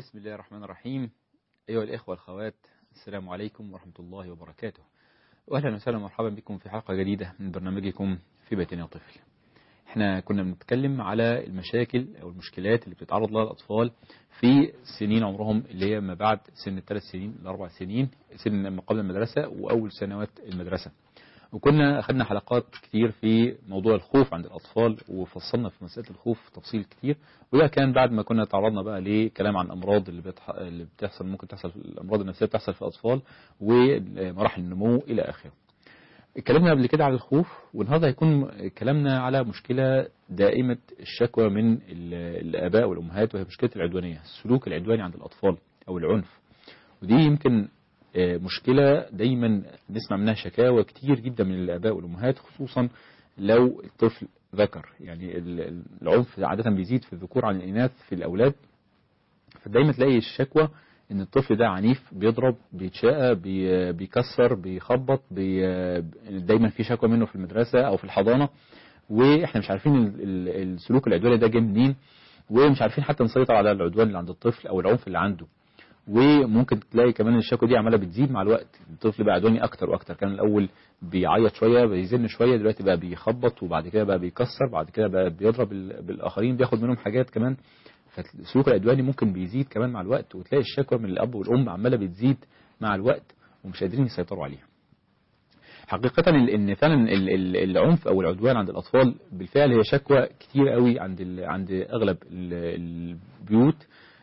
بسم الله الرحمن الرحيم أيها الإخوة والأخوات السلام عليكم ورحمة الله وبركاته وأهلا وسهلا ومرحبا بكم في حلقة جديدة من برنامجكم في بيتنا طفل احنا كنا بنتكلم على المشاكل أو المشكلات اللي بتتعرض لها الأطفال في سنين عمرهم اللي هي ما بعد سن الثلاث سنين الأربع سنين سن ما قبل المدرسة وأول سنوات المدرسة وكنا أخذنا حلقات كتير في موضوع الخوف عند الأطفال وفصلنا في مسألة الخوف تفصيل كتير وده كان بعد ما كنا تعرضنا بقى لكلام عن أمراض اللي, بتح... اللي بتحصل ممكن تحصل الأمراض النفسية بتحصل في الأطفال ومراحل النمو إلى آخره اتكلمنا قبل كده على الخوف والنهارده هيكون كلامنا على مشكلة دائمة الشكوى من الآباء والأمهات وهي مشكلة العدوانية السلوك العدواني عند الأطفال أو العنف ودي يمكن مشكلة دايما نسمع منها شكاوى كتير جدا من الآباء والأمهات خصوصا لو الطفل ذكر يعني العنف عادة بيزيد في الذكور عن الإناث في الأولاد فدايما تلاقي الشكوى ان الطفل ده عنيف بيضرب بيتشقى بي بيكسر بيخبط بي دايما في شكوى منه في المدرسة او في الحضانة واحنا مش عارفين السلوك العدواني ده جاي منين ومش عارفين حتى نسيطر على العدوان اللي عند الطفل او العنف اللي عنده وممكن تلاقي كمان الشكوى دي عماله بتزيد مع الوقت الطفل بقى عدواني اكتر واكتر كان الاول بيعيط شويه بيزن شويه دلوقتي بقى بيخبط وبعد كده بقى بيكسر بعد كده بقى بيضرب بالاخرين بياخد منهم حاجات كمان فالسلوك العدواني ممكن بيزيد كمان مع الوقت وتلاقي الشكوى من الاب والام عماله بتزيد مع الوقت ومش قادرين يسيطروا عليها حقيقة ان فعلا العنف او العدوان عند الاطفال بالفعل هي شكوى كتير قوي عند عند اغلب البيوت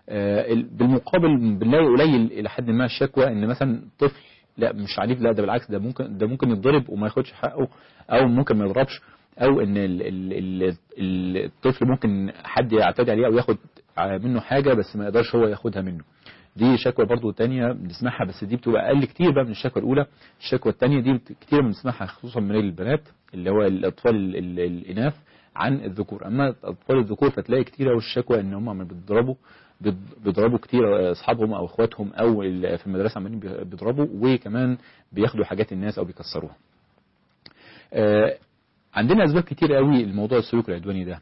بالمقابل بنلاقي قليل الى حد ما الشكوى ان مثلا طفل لا مش عنيف لا ده بالعكس ده ممكن ده ممكن يتضرب وما ياخدش حقه او ممكن ما يضربش او ان الطفل ممكن حد يعتدي عليه او ياخد منه حاجة بس ما يقدرش هو ياخدها منه دي شكوى برضو تانية بنسمعها بس دي بتبقى اقل كتير بقى من الشكوى الاولى الشكوى التانية دي كتير بنسمعها خصوصا من البنات اللي هو الاطفال الاناث عن الذكور اما اطفال الذكور فتلاقي كتير قوي الشكوى ان هم بيضربوا بيضربوا كتير اصحابهم او اخواتهم او في المدرسه عمالين بيضربوا وكمان بياخدوا حاجات الناس او بيكسروها عندنا اسباب كتير قوي لموضوع السلوك العدواني ده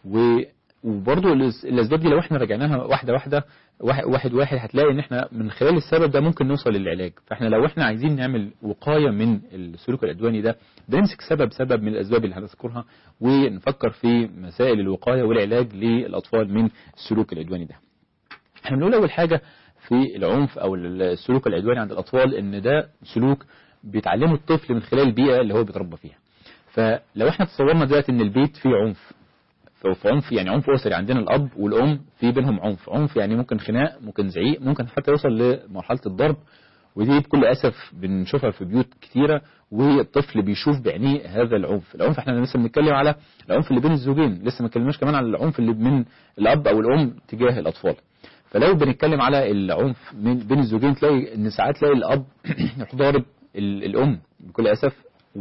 وبرضه الاسباب دي لو احنا رجعناها واحده واحده واحد واحد هتلاقي ان احنا من خلال السبب ده ممكن نوصل للعلاج فاحنا لو احنا عايزين نعمل وقايه من السلوك العدواني ده بنمسك سبب سبب من الاسباب اللي هنذكرها ونفكر في مسائل الوقايه والعلاج للاطفال من السلوك العدواني ده احنا بنقول اول حاجه في العنف او السلوك العدواني عند الاطفال ان ده سلوك بيتعلمه الطفل من خلال البيئه اللي هو بيتربى فيها فلو احنا تصورنا دلوقتي ان البيت فيه عنف في عنف يعني عنف اسري عندنا الاب والام في بينهم عنف عنف يعني ممكن خناق ممكن زعيق ممكن حتى يوصل لمرحله الضرب ودي بكل اسف بنشوفها في بيوت كتيره والطفل بيشوف بعينيه هذا العنف العنف احنا لسه بنتكلم على العنف اللي بين الزوجين لسه ما اتكلمناش كمان على العنف اللي من الاب او الام تجاه الاطفال فلو بنتكلم على العنف من بين الزوجين تلاقي ان ساعات تلاقي الاب يروح ضارب الام بكل اسف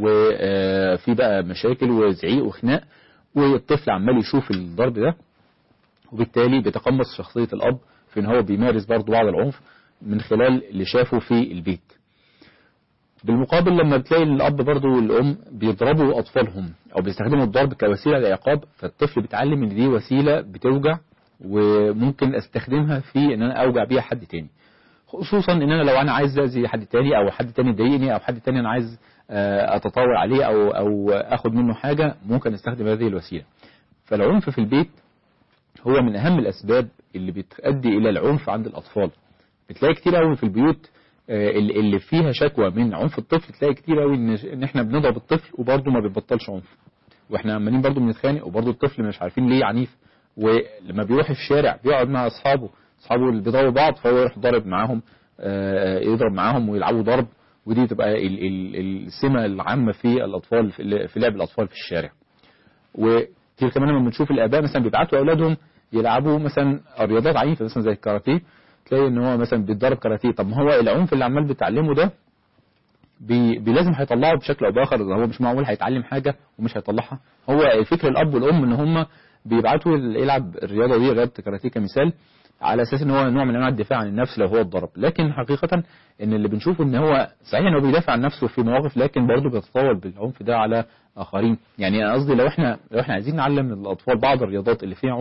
وفي بقى مشاكل وزعيق وخناق والطفل عمال يشوف الضرب ده وبالتالي بيتقمص شخصية الأب في ان هو بيمارس برضه بعض العنف من خلال اللي شافه في البيت بالمقابل لما بتلاقي الأب برضه والأم بيضربوا أطفالهم أو بيستخدموا الضرب كوسيلة للعقاب فالطفل بيتعلم إن دي وسيلة بتوجع وممكن استخدمها في ان انا اوجع بيها حد تاني خصوصا ان انا لو انا عايز اذي حد تاني او حد تاني يضايقني او حد تاني انا عايز اتطاول عليه او او اخد منه حاجة ممكن استخدم هذه الوسيلة فالعنف في البيت هو من اهم الاسباب اللي بتؤدي الى العنف عند الاطفال بتلاقي كتير قوي في البيوت اللي فيها شكوى من عنف الطفل تلاقي كتير قوي ان احنا بنضرب الطفل وبرضه ما بيبطلش عنف واحنا عمالين برضه بنتخانق وبرضه الطفل مش عارفين ليه عنيف ولما بيروح في الشارع بيقعد مع اصحابه اصحابه اللي بيضربوا بعض فهو يروح ضارب معاهم يضرب معاهم ويلعبوا ضرب ودي تبقى السمة العامة في الأطفال في لعب الأطفال في الشارع وكتير كمان لما بنشوف الآباء مثلا بيبعتوا أولادهم يلعبوا مثلا رياضات عنيفة مثلا زي الكاراتيه تلاقي ان هو مثلا بيتدرب كاراتيه طب ما هو العنف اللي عمال بيتعلمه ده بي بي لازم هيطلعه بشكل او باخر هو مش معقول هيتعلم حاجة ومش هيطلعها هو الفكر الاب والام ان هم بيبعتوا يلعب الرياضة دي رياضة كاراتيه كمثال على اساس ان هو نوع من انواع الدفاع عن النفس لو هو اتضرب لكن حقيقة ان اللي بنشوفه ان هو صحيح ان هو بيدافع عن نفسه في مواقف لكن برضه بيتطاول بالعنف ده على اخرين يعني قصدي لو احنا لو احنا عايزين نعلم الاطفال بعض الرياضات اللي فيها عنف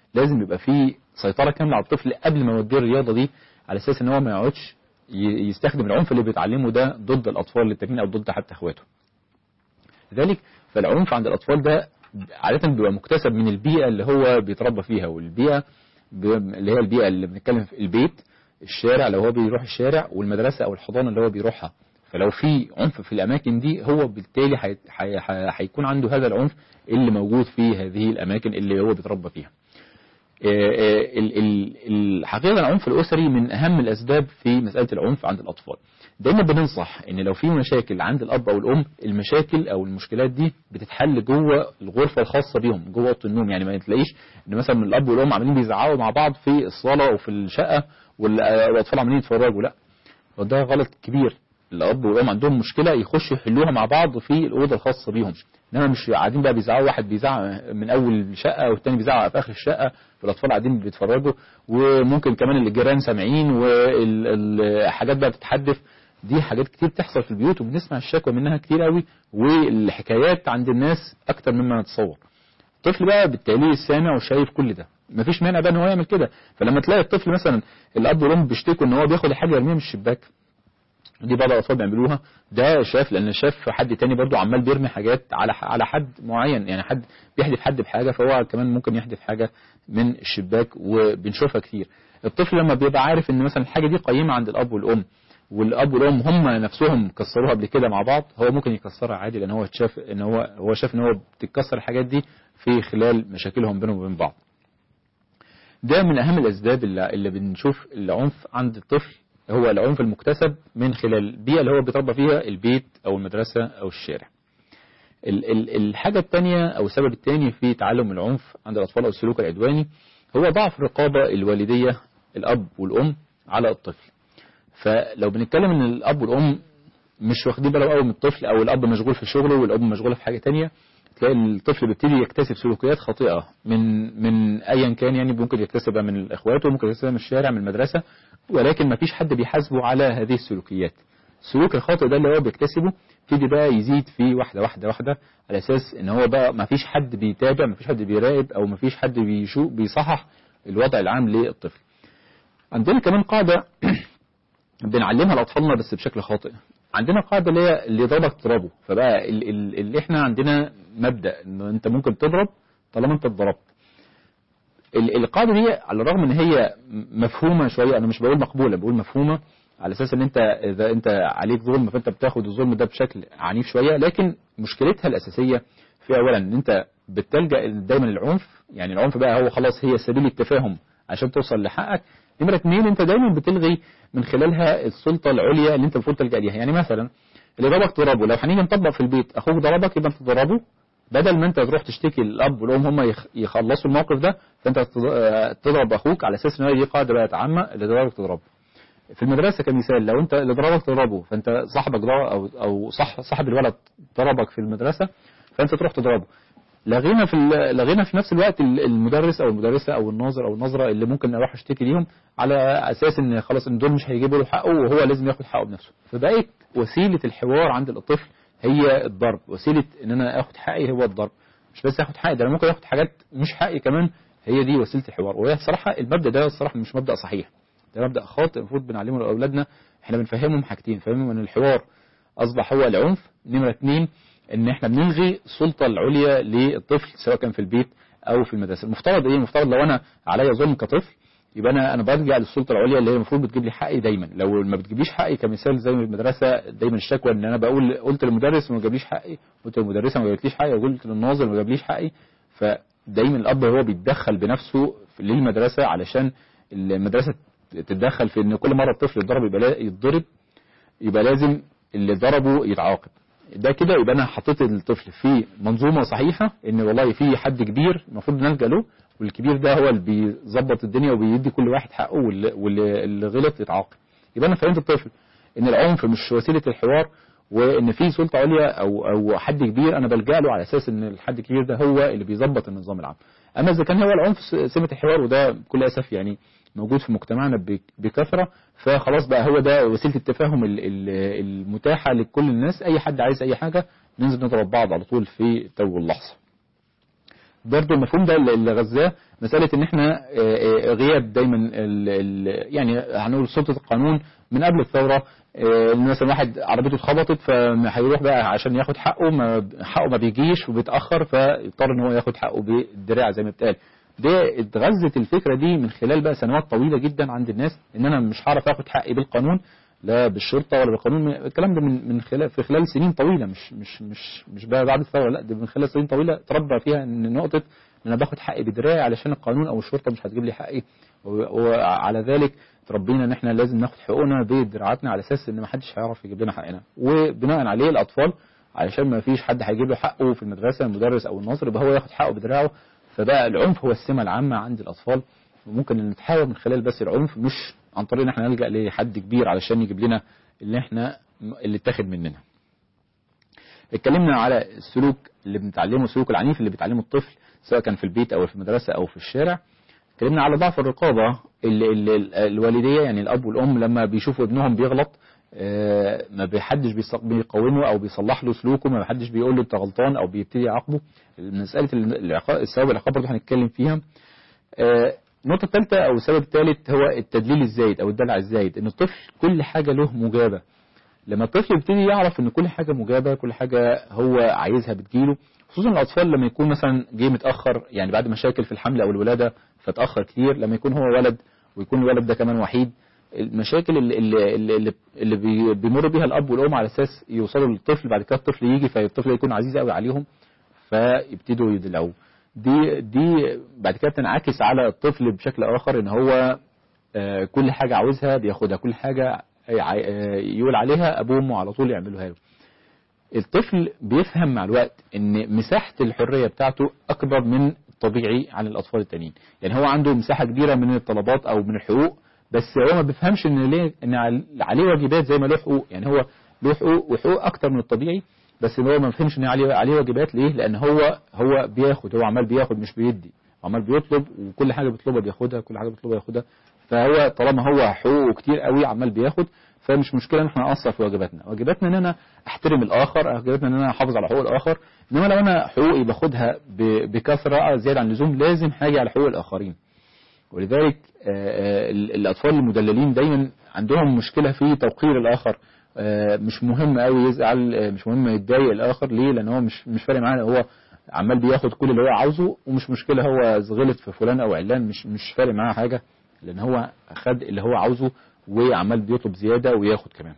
لازم يبقى في سيطره كامله على الطفل قبل ما يوديه الرياضه دي على اساس ان هو ما يقعدش ي- يستخدم العنف اللي بيتعلمه ده ضد الاطفال التانيين او ضد حتى اخواته لذلك فالعنف عند الاطفال ده عاده بيبقى مكتسب من البيئه اللي هو بيتربى فيها والبيئه ب- اللي هي البيئه اللي بنتكلم في البيت الشارع لو هو بيروح الشارع والمدرسه او الحضانه اللي هو بيروحها فلو في عنف في الاماكن دي هو بالتالي هي- هي- هي- هيكون عنده هذا العنف اللي موجود في هذه الاماكن اللي هو بيتربى فيها آه، آه، ال- ال- الحقيقة العنف الأسري من أهم الأسباب في مسألة العنف عند الأطفال دايما بننصح ان لو في مشاكل عند الاب او الام المشاكل او المشكلات دي بتتحل جوه الغرفه الخاصه بيهم جوه اوضه النوم يعني ما تلاقيش ان مثلا الاب والام عاملين بيزعقوا مع بعض في الصاله او في الشقه وال- والاطفال عاملين يتفرجوا لا وده غلط كبير الاب والام عندهم مشكله يخشوا يحلوها مع بعض في الاوضه الخاصه بيهم انما مش قاعدين بقى بيزعقوا واحد بيزعق من اول الشقه والتاني بيزعق في اخر الشقه والاطفال قاعدين بيتفرجوا وممكن كمان الجيران سامعين والحاجات بقى بتتحدث دي حاجات كتير بتحصل في البيوت وبنسمع الشكوى منها كتير قوي والحكايات عند الناس اكتر مما نتصور الطفل بقى بالتالي سامع وشايف كل ده مفيش مانع بقى ان هو يعمل كده فلما تلاقي الطفل مثلا الاب والام بيشتكوا ان هو بياخد الحاجه يرميها من الشباك دي بعض الاطفال بيعملوها ده شاف لان شاف حد تاني برضو عمال بيرمي حاجات على على حد معين يعني حد بيحدف حد بحاجه فهو كمان ممكن يحدف حاجه من الشباك وبنشوفها كتير الطفل لما بيبقى عارف ان مثلا الحاجه دي قيمه عند الاب والام والاب والام هم نفسهم كسروها قبل كده مع بعض هو ممكن يكسرها عادي لان هو شاف ان هو هو شاف ان هو بتتكسر الحاجات دي في خلال مشاكلهم بينهم وبين بعض ده من اهم الاسباب اللي, اللي بنشوف العنف عند الطفل هو العنف المكتسب من خلال البيئه اللي هو بيتربى فيها البيت او المدرسه او الشارع ال- ال- الحاجة الثانية أو السبب الثاني في تعلم العنف عند الأطفال أو السلوك العدواني هو ضعف الرقابة الوالدية الأب والأم على الطفل فلو بنتكلم إن الأب والأم مش واخدين بالهم قوي من الطفل أو الأب مشغول في شغله والأم مشغولة في حاجة تانية تلاقي الطفل بيبتدي يكتسب سلوكيات خاطئة من من أيا كان يعني ممكن يكتسبها من إخواته ممكن يكتسبها من الشارع من المدرسة ولكن ما فيش حد بيحاسبه على هذه السلوكيات السلوك الخاطئ ده اللي هو بيكتسبه يبتدي بقى يزيد فيه واحدة واحدة واحدة على أساس إن هو بقى ما فيش حد بيتابع ما فيش حد بيراقب أو ما فيش حد بيشوف بيصحح الوضع العام للطفل عندنا كمان قاعدة بنعلمها لأطفالنا بس بشكل خاطئ عندنا قاعدة اللي هي اللي ضربك تضربه فبقى ال- ال- اللي احنا عندنا مبدأ ان انت ممكن تضرب طالما انت اتضربت ال- القاعدة دي على الرغم ان هي مفهومة شوية انا مش بقول مقبولة بقول مفهومة على اساس ان انت اذا انت عليك ظلم فانت بتاخد الظلم ده بشكل عنيف شوية لكن مشكلتها الاساسية في اولا ان انت بتلجأ دايما للعنف يعني العنف بقى هو خلاص هي سبيل التفاهم عشان توصل لحقك نمرة اتنين انت دايما بتلغي من خلالها السلطة العليا اللي انت المفروض تلجأ ليها يعني مثلا اللي ضربك تضربه لو هنيجي نطبق في البيت اخوك ضربك يبقى انت تضربه بدل ما انت تروح تشتكي الاب والام هم يخ- يخلصوا الموقف ده فانت تض- آه، تضرب اخوك على اساس ان هي دي قاعده بقت عامه اللي ضربك تضربه في المدرسه كمثال لو انت اللي ضربك تضربه فانت صاحبك ضرب او او صح صاحب الولد ضربك في المدرسه فانت تروح تضربه لغينا في ال- لغينا في نفس الوقت ال- المدرس او المدرسه او الناظر او النظره اللي ممكن اروح اشتكي ليهم على اساس ان خلاص ان دول مش هيجيبوا له حقه وهو لازم ياخد حقه بنفسه فبقت وسيله الحوار عند الطفل هي الضرب وسيله ان انا اخد حقي هو الضرب مش بس اخد حقي ده انا ممكن اخد حاجات مش حقي كمان هي دي وسيله الحوار وهي الصراحه المبدا ده الصراحه مش مبدا صحيح ده مبدا خاطئ المفروض بنعلمه لاولادنا احنا بنفهمهم حاجتين فهمهم ان الحوار اصبح هو العنف نمره اتنين ان احنا بنلغي السلطه العليا للطفل سواء كان في البيت او في المدرسه المفترض ايه المفترض لو انا عليا ظلم كطفل يبقى انا انا برجع للسلطه العليا اللي هي المفروض بتجيب لي حقي دايما لو ما بتجيبليش حقي كمثال زي ما المدرسه دايما الشكوى ان انا بقول قلت للمدرس وما جابليش حقي قلت للمدرسه ما جابتليش حقي وقلت للناظر ما جابليش حقي فدايما الاب هو بيتدخل بنفسه في- للمدرسه علشان المدرسه تتدخل في ان كل مره الطفل يتضرب يبقى لا- يتضرب يبقى لازم اللي ضربه يتعاقب ده كده يبقى انا حطيت الطفل في منظومه صحيحه ان والله في حد كبير المفروض نلجا له والكبير ده هو اللي بيظبط الدنيا وبيدي كل واحد حقه واللي, واللي اللي غلط يتعاقب يبقى انا فهمت الطفل ان العنف مش وسيله الحوار وان في سلطه عليا او او حد كبير انا بلجا له على اساس ان الحد الكبير ده هو اللي بيظبط النظام العام اما اذا كان هو العنف س- سمه الحوار وده بكل اسف يعني موجود في مجتمعنا بك- بكثره فخلاص بقى هو ده وسيله التفاهم ال- ال- المتاحه لكل الناس اي حد عايز اي حاجه ننزل نضرب بعض على طول في تو اللحظه برضه المفهوم ده اللي اللي غذاه مسألة ان احنا آه، آه، غياب دايما ال ال يعني هنقول سلطة القانون من قبل الثورة آه، ان مثلا واحد عربيته اتخبطت فهيروح بقى عشان ياخد حقه ما حقه ما بيجيش وبيتأخر فيضطر ان هو ياخد حقه بالدراع زي ما بتقال ده اتغذت الفكرة دي من خلال بقى سنوات طويلة جدا عند الناس ان انا مش هعرف اخد حقي بالقانون لا بالشرطة ولا بالقانون الكلام ده من من خلال في خلال سنين طويلة مش مش مش مش بقى بعد الثورة لا ده من خلال سنين طويلة تربى فيها ان نقطة ان انا باخد حقي بدراعي علشان القانون او الشرطة مش هتجيب لي حقي و- وعلى ذلك تربينا ان احنا لازم ناخد حقوقنا بدراعاتنا على اساس ان ما حدش هيعرف يجيب لنا حقنا وبناء عليه الاطفال علشان ما فيش حد هيجيب له حقه في المدرسة المدرس او الناظر يبقى هو ياخد حقه بدراعه فبقى العنف هو السمة العامة عند الاطفال وممكن نتحاول من خلال بس العنف مش عن طريق ان احنا نلجأ لحد كبير علشان يجيب لنا اللي احنا اللي اتاخد مننا اتكلمنا على السلوك اللي بنتعلمه السلوك العنيف اللي بيتعلمه الطفل سواء كان في البيت او في المدرسة او في الشارع اتكلمنا على ضعف الرقابة اللي اللي الوالدية يعني الاب والام لما بيشوفوا ابنهم بيغلط آه، ما بيحدش بيص- بيقومه او بيصلح له سلوكه ما حدش بيقول له انت غلطان او بيبتدي يعاقبه مسألة العقاب الثواب والعقاب برضه هنتكلم فيها آه، النقطة الثالثة أو السبب الثالث هو التدليل الزايد أو الدلع الزايد إن الطفل كل حاجة له مجابة لما الطفل يبتدي يعرف إن كل حاجة مجابة كل حاجة هو عايزها بتجيله خصوصا الأطفال لما يكون مثلا جه متأخر يعني بعد مشاكل في الحمل أو الولادة فتأخر كتير لما يكون هو ولد ويكون الولد ده كمان وحيد المشاكل اللي, اللي, اللي, اللي بي- بيمر بيها الأب والأم على أساس يوصلوا للطفل بعد كده الطفل يجي فالطفل يكون عزيز قوي عليهم فيبتدوا يدلعوه دي دي بعد كده تنعكس على الطفل بشكل اخر ان هو آه، كل حاجه عاوزها بياخدها كل حاجه يع- آه، يقول عليها ابوه وامه على طول يعملوها له الطفل بيفهم مع الوقت ان مساحه الحريه بتاعته اكبر من الطبيعي عن الاطفال التانيين يعني هو عنده مساحه كبيره من الطلبات او من الحقوق بس هو ما بيفهمش ان ليه ان عل- عليه واجبات زي ما له حقوق يعني هو له حقوق وحقوق اكتر من الطبيعي بس هو ما بيفهمش ان عليه عليه واجبات ليه لان هو هو بياخد هو عمال بياخد مش بيدي عمال بيطلب وكل حاجه بيطلبها بياخدها كل حاجه بيطلبها ياخدها فهو طالما هو حقوقه كتير قوي عمال بياخد فمش مشكله ان احنا نقصر في واجباتنا واجباتنا ان انا احترم الاخر واجباتنا ان انا احافظ على حقوق الاخر انما لو انا حقوقي باخدها ب- بكثره زياده عن اللزوم لازم هاجي على حقوق الاخرين ولذلك آه، آه، ال- الأطفال المدللين دايما عندهم مشكلة في توقير الآخر آه، مش مهم قوي يزعل آه، مش مهم يتضايق الآخر ليه لأن هو مش مش فارق معاه هو عمال بياخد كل اللي هو عاوزه ومش مشكلة هو غلط في فلان أو علان مش مش فارق معاه حاجة لأن هو خد اللي هو عاوزه وعمال بيطلب زيادة وياخد كمان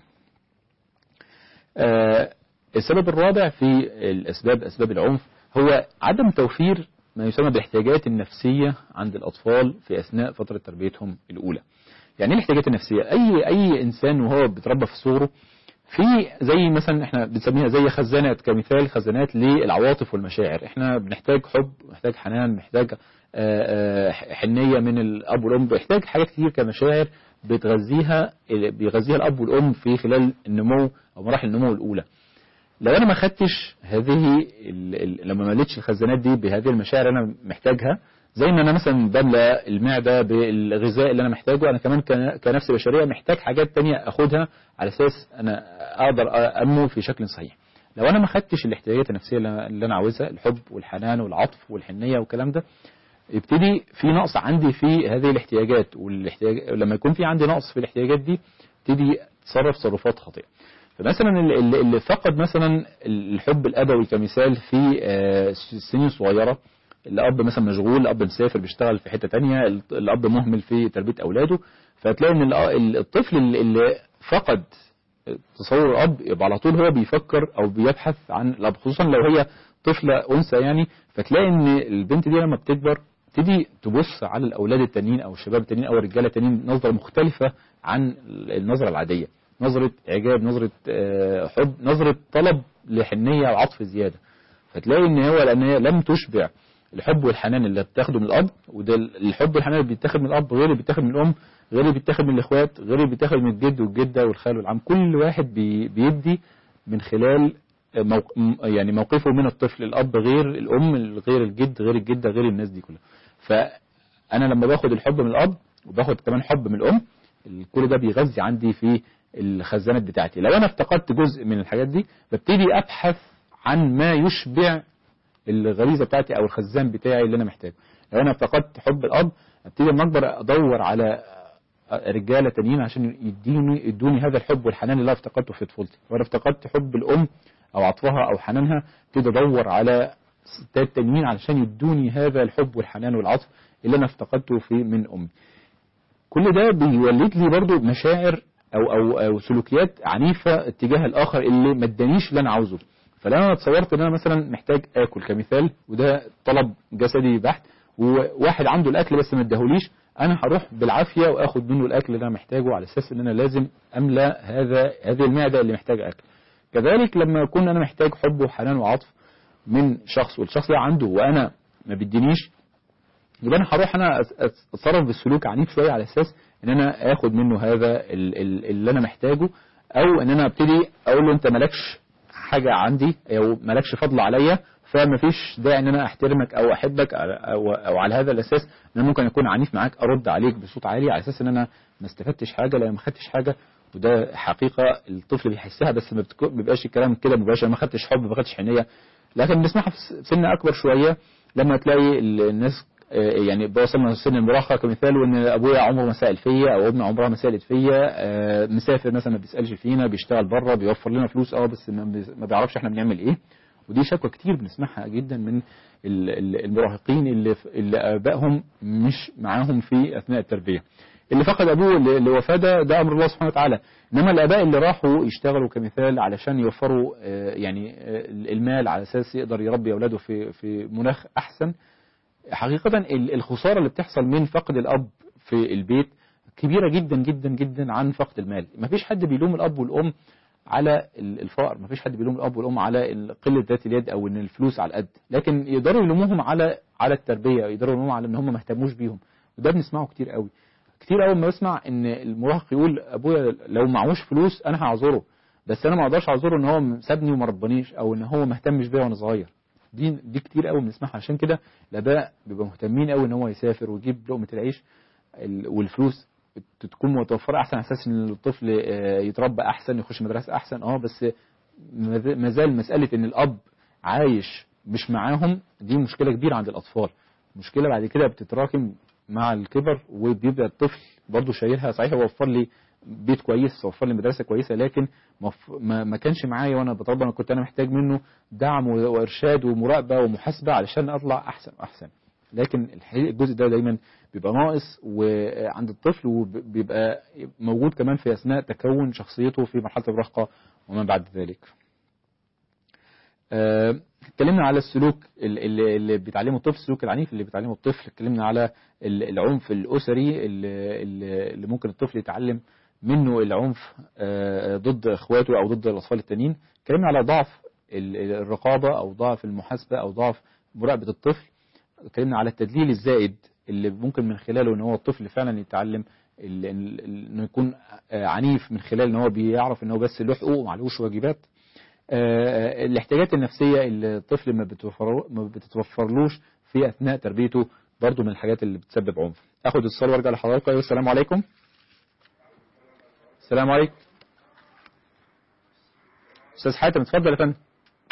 آه، السبب الرابع في الأسباب أسباب العنف هو عدم توفير ما يسمى بالاحتياجات النفسية عند الأطفال في أثناء فترة تربيتهم الأولى يعني ايه الاحتياجات النفسية أي أي إنسان وهو بيتربى في صغره في زي مثلا احنا بنسميها زي خزانات كمثال خزانات للعواطف والمشاعر احنا بنحتاج حب محتاج حنان محتاج آه، آه، حنية من الأب والأم بيحتاج حاجات كتير كمشاعر بتغذيها بيغذيها الأب والأم في خلال النمو أو مراحل النمو الأولى لو انا ما خدتش هذه ال... ال... لما ما مليتش الخزانات دي بهذه المشاعر انا محتاجها زي ما انا مثلا بملى المعده بالغذاء اللي انا محتاجه انا كمان ك... كنفس بشريه محتاج حاجات تانية اخدها على اساس انا اقدر انمو في شكل صحيح لو انا ما خدتش الاحتياجات النفسيه اللي اللي انا عاوزها الحب والحنان والعطف والحنيه والكلام ده يبتدي في نقص عندي في هذه الاحتياجات والاحتياج لما يكون في عندي نقص في الاحتياجات دي ابتدي اتصرف تصرفات خاطئه فمثلا اللي, اللي- اللي فقد مثلا الحب الابوي كمثال في آه، سنين صغيره الاب مثلا مشغول الاب مسافر بيشتغل في حته تانية الاب مهمل في تربيه اولاده فتلاقي ان الأ- الطفل اللي- اللي فقد تصور الاب يبقى على طول هو بيفكر او بيبحث عن الاب خصوصا لو هي طفله انثى يعني فتلاقي ان البنت دي لما بتكبر تبتدي تبص على الاولاد التانيين او الشباب التانيين او الرجاله التانيين نظره مختلفه عن النظره العاديه نظره اعجاب نظره آه، حب نظره طلب لحنيه وعطف زياده فتلاقي ان هو لان هي لم تشبع الحب والحنان اللي بتاخده من الاب وده الحب والحنان اللي بيتاخد من الاب غير اللي بيتاخد من الام غير اللي بيتاخد من الاخوات غير اللي بيتاخد من الجد والجده والخال والعم كل واحد بي بيدي من خلال موق... م- يعني موقفه من الطفل الاب غير الام غير الجد غير الجده غير الناس دي كلها فانا لما باخد الحب من الاب وباخد كمان حب من الام كل ده بيغذي عندي في الخزانات بتاعتي لو انا افتقدت جزء من الحاجات دي ببتدي ابحث عن ما يشبع الغريزه بتاعتي او الخزان بتاعي اللي انا محتاجه لو انا افتقدت حب الاب ابتدي لما اكبر ادور على رجاله تانيين عشان يديني يدوني هذا الحب والحنان اللي انا افتقدته في طفولتي وانا افتقدت حب الام او عطفها او حنانها ابتدي ادور على ستات تانيين علشان يدوني هذا الحب والحنان والعطف اللي انا افتقدته في من امي كل ده بيولد لي برضو مشاعر او او او سلوكيات عنيفه اتجاه الاخر اللي ما ادانيش اللي انا عاوزه فلو انا تصورت ان انا مثلا محتاج اكل كمثال وده طلب جسدي بحت وواحد عنده الاكل بس ما اداهوليش انا هروح بالعافيه واخد منه الاكل اللي انا محتاجه على اساس ان انا لازم املى هذا هذه المعده اللي محتاجه اكل كذلك لما يكون انا محتاج حب وحنان وعطف من شخص والشخص ده عنده وانا ما بيدينيش يبقى انا هروح انا اتصرف بالسلوك عنيف شويه على اساس ان انا اخد منه هذا اللي انا محتاجه او ان انا ابتدي اقول له انت مالكش حاجه عندي او مالكش فضل عليا فما فيش داعي ان انا احترمك او احبك او, أو على هذا الاساس ان انا ممكن اكون عنيف معاك ارد عليك بصوت عالي على اساس ان انا ما استفدتش حاجه لا ما خدتش حاجه وده حقيقه الطفل بيحسها بس ما بيبقاش الكلام كده مباشر ما خدتش حب ما خدتش حنيه لكن بنسمعها في سن اكبر شويه لما تلاقي الناس يعني وصلنا لسن المراهقه كمثال وان ابويا عمره ما سال فيا او امي عمرها ما سالت فيا مسافر مثلا ما بيسالش فينا بيشتغل بره بيوفر لنا فلوس اه بس ما بيعرفش احنا بنعمل ايه ودي شكوى كتير بنسمعها جدا من المراهقين اللي اللي ابائهم مش معاهم في اثناء التربيه اللي فقد ابوه لوفاه ده ده امر الله سبحانه وتعالى انما الاباء اللي راحوا يشتغلوا كمثال علشان يوفروا يعني المال على اساس يقدر يربي اولاده في في مناخ احسن حقيقة الخسارة اللي بتحصل من فقد الأب في البيت كبيرة جدا جدا جدا عن فقد المال ما فيش حد بيلوم الأب والأم على الفقر ما فيش حد بيلوم الأب والأم على قلة ذات اليد أو إن الفلوس على القد لكن يقدروا يلوموهم على على التربية يقدروا يلوموهم على إن هم ما اهتموش بيهم وده بنسمعه كتير قوي كتير قوي ما بسمع إن المراهق يقول أبويا لو معهوش فلوس أنا هعذره بس أنا ما أقدرش أعذره إن هو سابني وما ربانيش أو إن هو ما اهتمش بيا وأنا صغير دي دي كتير قوي بنسمعها عشان كده الاباء بيبقوا مهتمين قوي ان هو يسافر ويجيب لقمه العيش والفلوس تكون متوفره احسن على اساس ان الطفل يتربى احسن يخش مدرسه احسن اه بس ما زال مساله ان الاب عايش مش معاهم دي مشكله كبيره عند الاطفال مشكله بعد كده بتتراكم مع الكبر وبيبقى الطفل برضه شايلها صحيح هو وفر لي بيت كويس وفر لي مدرسه كويسه لكن ما, ما كانش معايا وانا بتربى انا كنت انا محتاج منه دعم وارشاد ومراقبه ومحاسبه علشان اطلع احسن واحسن لكن الحقيقه الجزء ده دايما بيبقى ناقص وعند الطفل وبيبقى موجود كمان في اثناء تكون شخصيته في مرحله المراهقه وما بعد ذلك. اتكلمنا على السلوك اللي, اللي بيتعلمه الطفل السلوك العنيف اللي بيتعلمه الطفل اتكلمنا على العنف الاسري اللي, اللي ممكن الطفل يتعلم منه العنف ضد اخواته او ضد الاطفال التانيين اتكلمنا على ضعف الرقابه او ضعف المحاسبه او ضعف مراقبه الطفل اتكلمنا على التدليل الزائد اللي ممكن من خلاله ان هو الطفل فعلا يتعلم انه يكون عنيف من خلال ان هو بيعرف ان هو بس له حقوق ومعلوش واجبات الاحتياجات النفسيه اللي الطفل ما بتوفر ما بتتوفرلوش في اثناء تربيته برضه من الحاجات اللي بتسبب عنف اخد اتصال وارجع لحضراتكم ايوه السلام عليكم السلام عليكم استاذ حاتم اتفضل يا فندم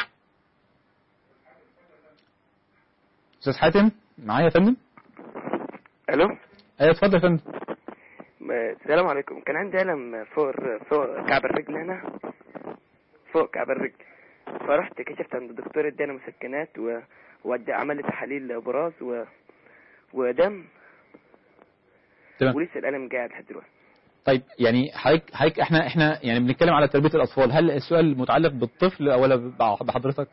استاذ حاتم معايا يا فندم الو ايوه اتفضل يا فندم السلام عليكم كان عندي الم فوق فوق كعب الرجل هنا فوق كعب الرجل فرحت كشفت عند الدكتور اداني مسكنات و... وودى عمل لي تحاليل براز و... ودم تمام ولسه الالم قاعد لحد دلوقتي طيب يعني حضرتك حضرتك احنا احنا يعني بنتكلم على تربيه الاطفال هل السؤال متعلق بالطفل ولا بحضرتك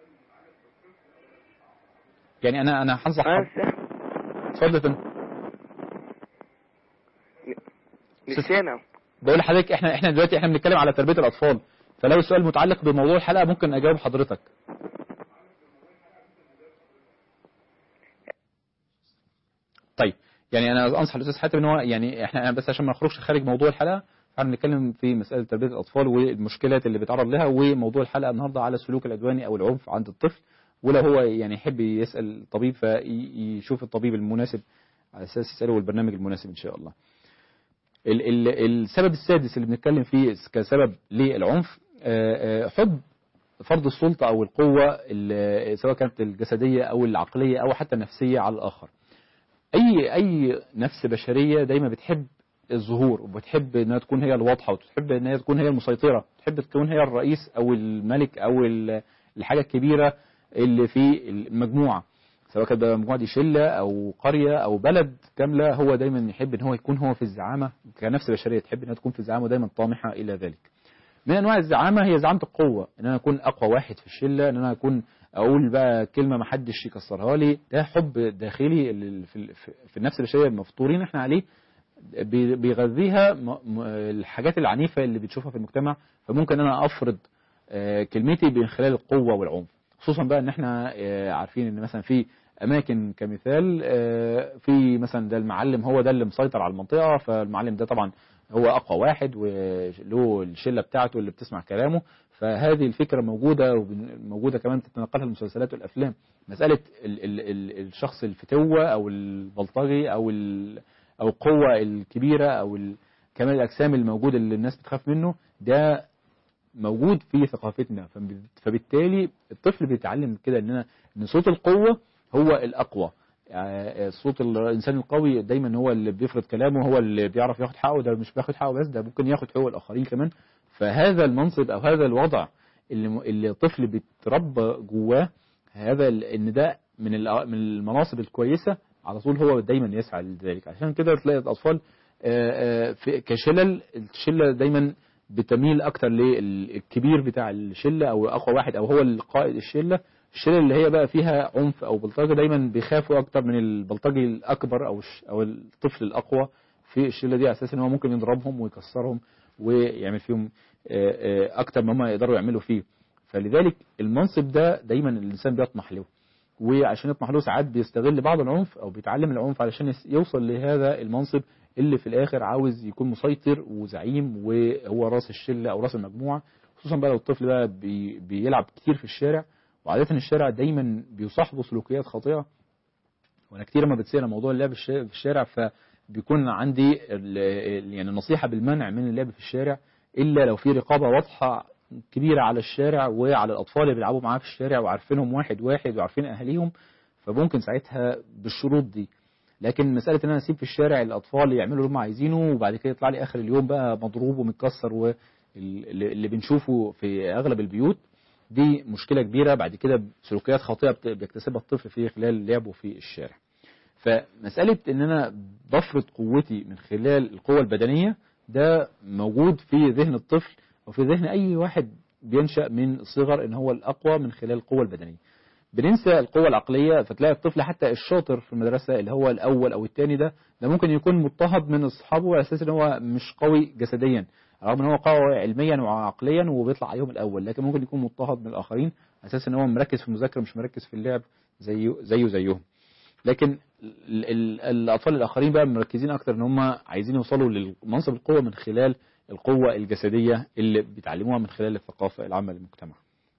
يعني انا انا هنصح اه اتفضل يا فندم نسينا بقول لحضرتك احنا احنا دلوقتي احنا بنتكلم على تربيه الاطفال فلو السؤال متعلق بموضوع الحلقه ممكن اجاوب حضرتك طيب يعني انا انصح الاستاذ حاتم ان هو يعني احنا بس عشان ما نخرجش خارج موضوع الحلقه احنا بنتكلم في مساله تربيه الاطفال والمشكلات اللي بيتعرض لها وموضوع الحلقه النهارده على السلوك العدواني او العنف عند الطفل ولو هو يعني يحب يسال الطبيب فيشوف الطبيب المناسب على اساس يساله والبرنامج المناسب ان شاء الله. ال ال السبب السادس اللي بنتكلم فيه كسبب للعنف حب فرض السلطة أو القوة ال- سواء كانت الجسدية أو العقلية أو حتى النفسية على الآخر أي أي نفس بشرية دايما بتحب الظهور وبتحب انها تكون هي الواضحه وتحب انها تكون هي المسيطره تحب تكون هي الرئيس او الملك او ال- الحاجه الكبيره اللي في المجموعه سواء كانت بقى المجموعه دي شله او قريه او بلد كامله هو دايما يحب ان هو يكون هو في الزعامه كنفس بشريه تحب انها تكون في الزعامه ودايما طامحه الى ذلك من انواع الزعامه هي زعامه القوه ان انا اكون اقوى واحد في الشله ان انا اكون اقول بقى كلمه ما حدش يكسرها لي ده حب داخلي اللي في في- في النفس البشريه مفطورين احنا عليه بي- بيغذيها م- م- الحاجات العنيفة اللي بتشوفها في المجتمع فممكن أنا أفرض آه، كلمتي من خلال القوة والعنف خصوصا بقى إن إحنا آه، عارفين إن مثلا في أماكن كمثال آه، في مثلا ده المعلم هو ده اللي مسيطر على المنطقة فالمعلم ده طبعا هو أقوى واحد وله الشلة بتاعته اللي بتسمع كلامه فهذه الفكرة موجودة وموجودة كمان تتنقلها المسلسلات والأفلام مسألة ال ال ال الشخص الفتوة أو البلطجي أو ال او القوة الكبيرة او ال- كمال الاجسام الموجود اللي الناس بتخاف منه ده موجود في ثقافتنا فب- فبالتالي الطفل بيتعلم كده ان أنا- ان صوت القوة هو الاقوى يعني صوت الانسان القوي دايما هو اللي بيفرض كلامه هو اللي بيعرف ياخد حقه ده مش بياخد حقه بس ده ممكن ياخد حقوق الاخرين كمان فهذا المنصب او هذا الوضع اللي م- اللي الطفل بيتربى جواه هذا ال- ان ده من الأ- من المناصب الكويسه على طول هو دايما يسعى لذلك عشان كده تلاقي الاطفال آه، آه، في كشلل الشله دايما بتميل اكتر للكبير بتاع الشله او اقوى واحد او هو القائد الشله الشله اللي هي بقى فيها عنف او بلطجه دايما بيخافوا اكتر من البلطجي الاكبر او الش- او الطفل الاقوى في الشله دي على اساس ان هو ممكن يضربهم ويكسرهم ويعمل فيهم آه، آه، اكتر ما هم يقدروا يعملوا فيه فلذلك المنصب ده دايما الانسان بيطمح له وعشان يطمح له ساعات بيستغل بعض العنف او بيتعلم العنف علشان يس- يوصل لهذا المنصب اللي في الاخر عاوز يكون مسيطر وزعيم وهو راس الشله او راس المجموعه خصوصا بقى لو الطفل بقى بي بيلعب كتير في الشارع وعاده الشارع دايما بيصاحبه سلوكيات خاطئه وانا كتير ما بتسال موضوع اللعب الش- في الشارع فبيكون عندي ال- ال- يعني نصيحه بالمنع من اللعب في الشارع الا لو في رقابه واضحه كبيره على الشارع وعلى الاطفال اللي بيلعبوا معاه في الشارع وعارفينهم واحد واحد وعارفين اهاليهم فممكن ساعتها بالشروط دي لكن مساله ان انا اسيب في الشارع الاطفال يعملوا اللي هم عايزينه وبعد كده يطلع لي اخر اليوم بقى مضروب ومتكسر واللي اللي بنشوفه في اغلب البيوت دي مشكله كبيره بعد كده سلوكيات خاطئه بت- بيكتسبها الطفل في خلال لعبه في الشارع فمسألة إن أنا بفرض قوتي من خلال القوة البدنية ده موجود في ذهن الطفل أو في ذهن أي واحد بينشأ من الصغر إن هو الأقوى من خلال القوة البدنية. بننسى القوة العقلية فتلاقي الطفل حتى الشاطر في المدرسة اللي هو الأول أو الثاني ده ده ممكن يكون مضطهد من أصحابه على أساس إن هو مش قوي جسديا رغم إن هو قوي علميا وعقليا وبيطلع عليهم الأول لكن ممكن يكون مضطهد من الآخرين على أساس إن هو مركز في المذاكرة مش مركز في اللعب زيه زيه زيهم. لكن ال- ال- الاطفال الاخرين بقى مركزين اكتر ان هم عايزين يوصلوا لمنصب القوه من خلال القوه الجسديه اللي بيتعلموها من خلال الثقافه العامه للمجتمع.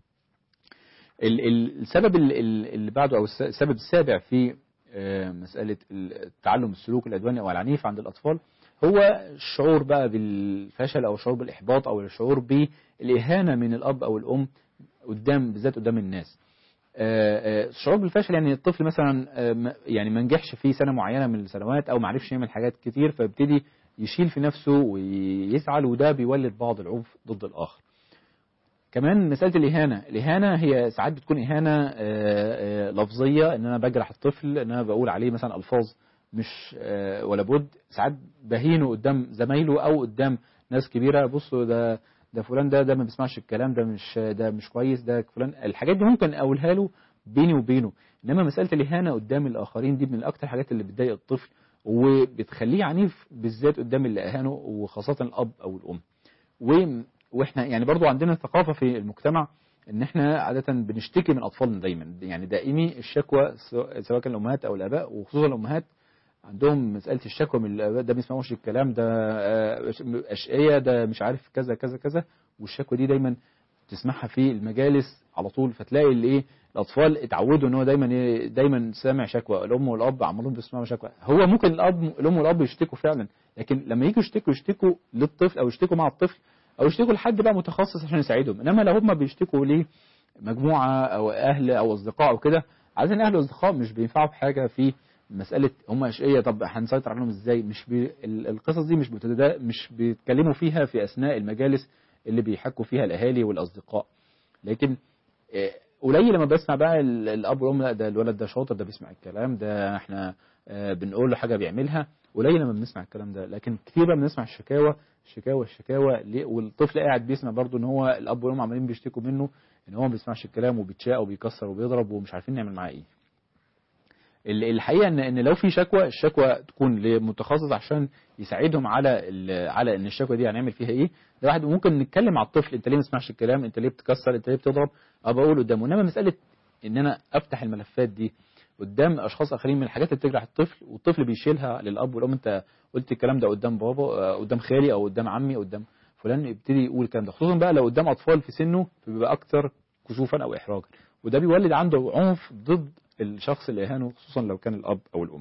ال- ال- السبب ال- ال- اللي بعده او الس- السبب السابع في آه، مساله التعلم السلوك العدواني او العنيف عند الاطفال هو الشعور بقى بالفشل او الشعور بالاحباط او الشعور بالاهانه من الاب او الام قدام بالذات قدام الناس. آه، آه، الشعور بالفشل يعني الطفل مثلا آه، ما- يعني ما نجحش في سنه معينه من السنوات او ما عرفش يعمل حاجات كتير فيبتدي يشيل في نفسه ويزعل وده بيولد بعض العنف ضد الاخر. كمان مساله الاهانه، الاهانه هي ساعات بتكون اهانه آه، آه، لفظيه ان انا بجرح الطفل ان انا بقول عليه مثلا الفاظ مش آه، ولا بد ساعات بهينه قدام زمايله او قدام ناس كبيره بصوا ده ده فلان ده ده ما بيسمعش الكلام ده مش ده مش كويس ده فلان الحاجات دي ممكن اقولها له بيني وبينه انما مساله الاهانه قدام الاخرين دي من اكتر الحاجات اللي بتضايق الطفل وبتخليه عنيف بالذات قدام اللي اهانه وخاصه الاب او الام و- واحنا يعني برضو عندنا ثقافه في المجتمع ان احنا عاده بنشتكي من اطفالنا دايما يعني دائمي الشكوى سواء سواء كان الامهات او الاباء وخصوصا الامهات عندهم مساله الشكوى من الاباء ده ما بيسمعوش الكلام ده آه، اشقيه ده مش عارف كذا كذا كذا والشكوى دي دايما تسمعها في المجالس على طول فتلاقي الايه الاطفال اتعودوا ان هو دايما إيه، دايما سامع شكوى الام والاب عمالين بيسمعوا شكوى هو ممكن الاب الام والاب يشتكوا فعلا لكن لما يجوا يشتكوا يشتكوا للطفل او يشتكوا مع الطفل او يشتكوا لحد بقى متخصص عشان يساعدهم انما لو هم بيشتكوا ليه مجموعه او اهل او اصدقاء او كده عايزين اهل واصدقاء مش بينفعوا بحاجه في مساله هم اشقيه طب هنسيطر عليهم ازاي مش بي ال- القصص دي مش بتدا مش بيتكلموا فيها في اثناء المجالس اللي بيحكوا فيها الاهالي والاصدقاء لكن آه، قليل لما بسمع بقى ال- الاب والام لا ده الولد ده شاطر ده بيسمع الكلام ده احنا آه، بنقول له حاجه بيعملها قليل لما بنسمع الكلام ده لكن كتير بقى بنسمع الشكاوى الشكاوى الشكاوى ليه؟ والطفل قاعد بيسمع برضه ان هو الاب والام عمالين بيشتكوا منه ان هو ما بيسمعش الكلام وبيتشاق وبيكسر وبيضرب ومش عارفين نعمل معاه ايه ال- الحقيقه ان ان لو في شكوى الشكوى تكون لمتخصص عشان يساعدهم على ال- على ان الشكوى دي هنعمل فيها ايه ده واحد ممكن نتكلم مع الطفل انت ليه ما تسمعش الكلام انت ليه بتكسر انت ليه بتضرب ابقى اقول قدامه انما مساله ان انا افتح الملفات دي قدام اشخاص اخرين من الحاجات اللي بتجرح الطفل والطفل بيشيلها للاب والام انت قلت الكلام ده قدام بابا آه، قدام خالي او قدام عمي قدام فلان يبتدي يقول الكلام ده خصوصا بقى لو قدام اطفال في سنه فبيبقى اكتر كسوفا او احراجا وده بيولد عنده عنف ضد الشخص اللي اهانه خصوصا لو كان الاب او الام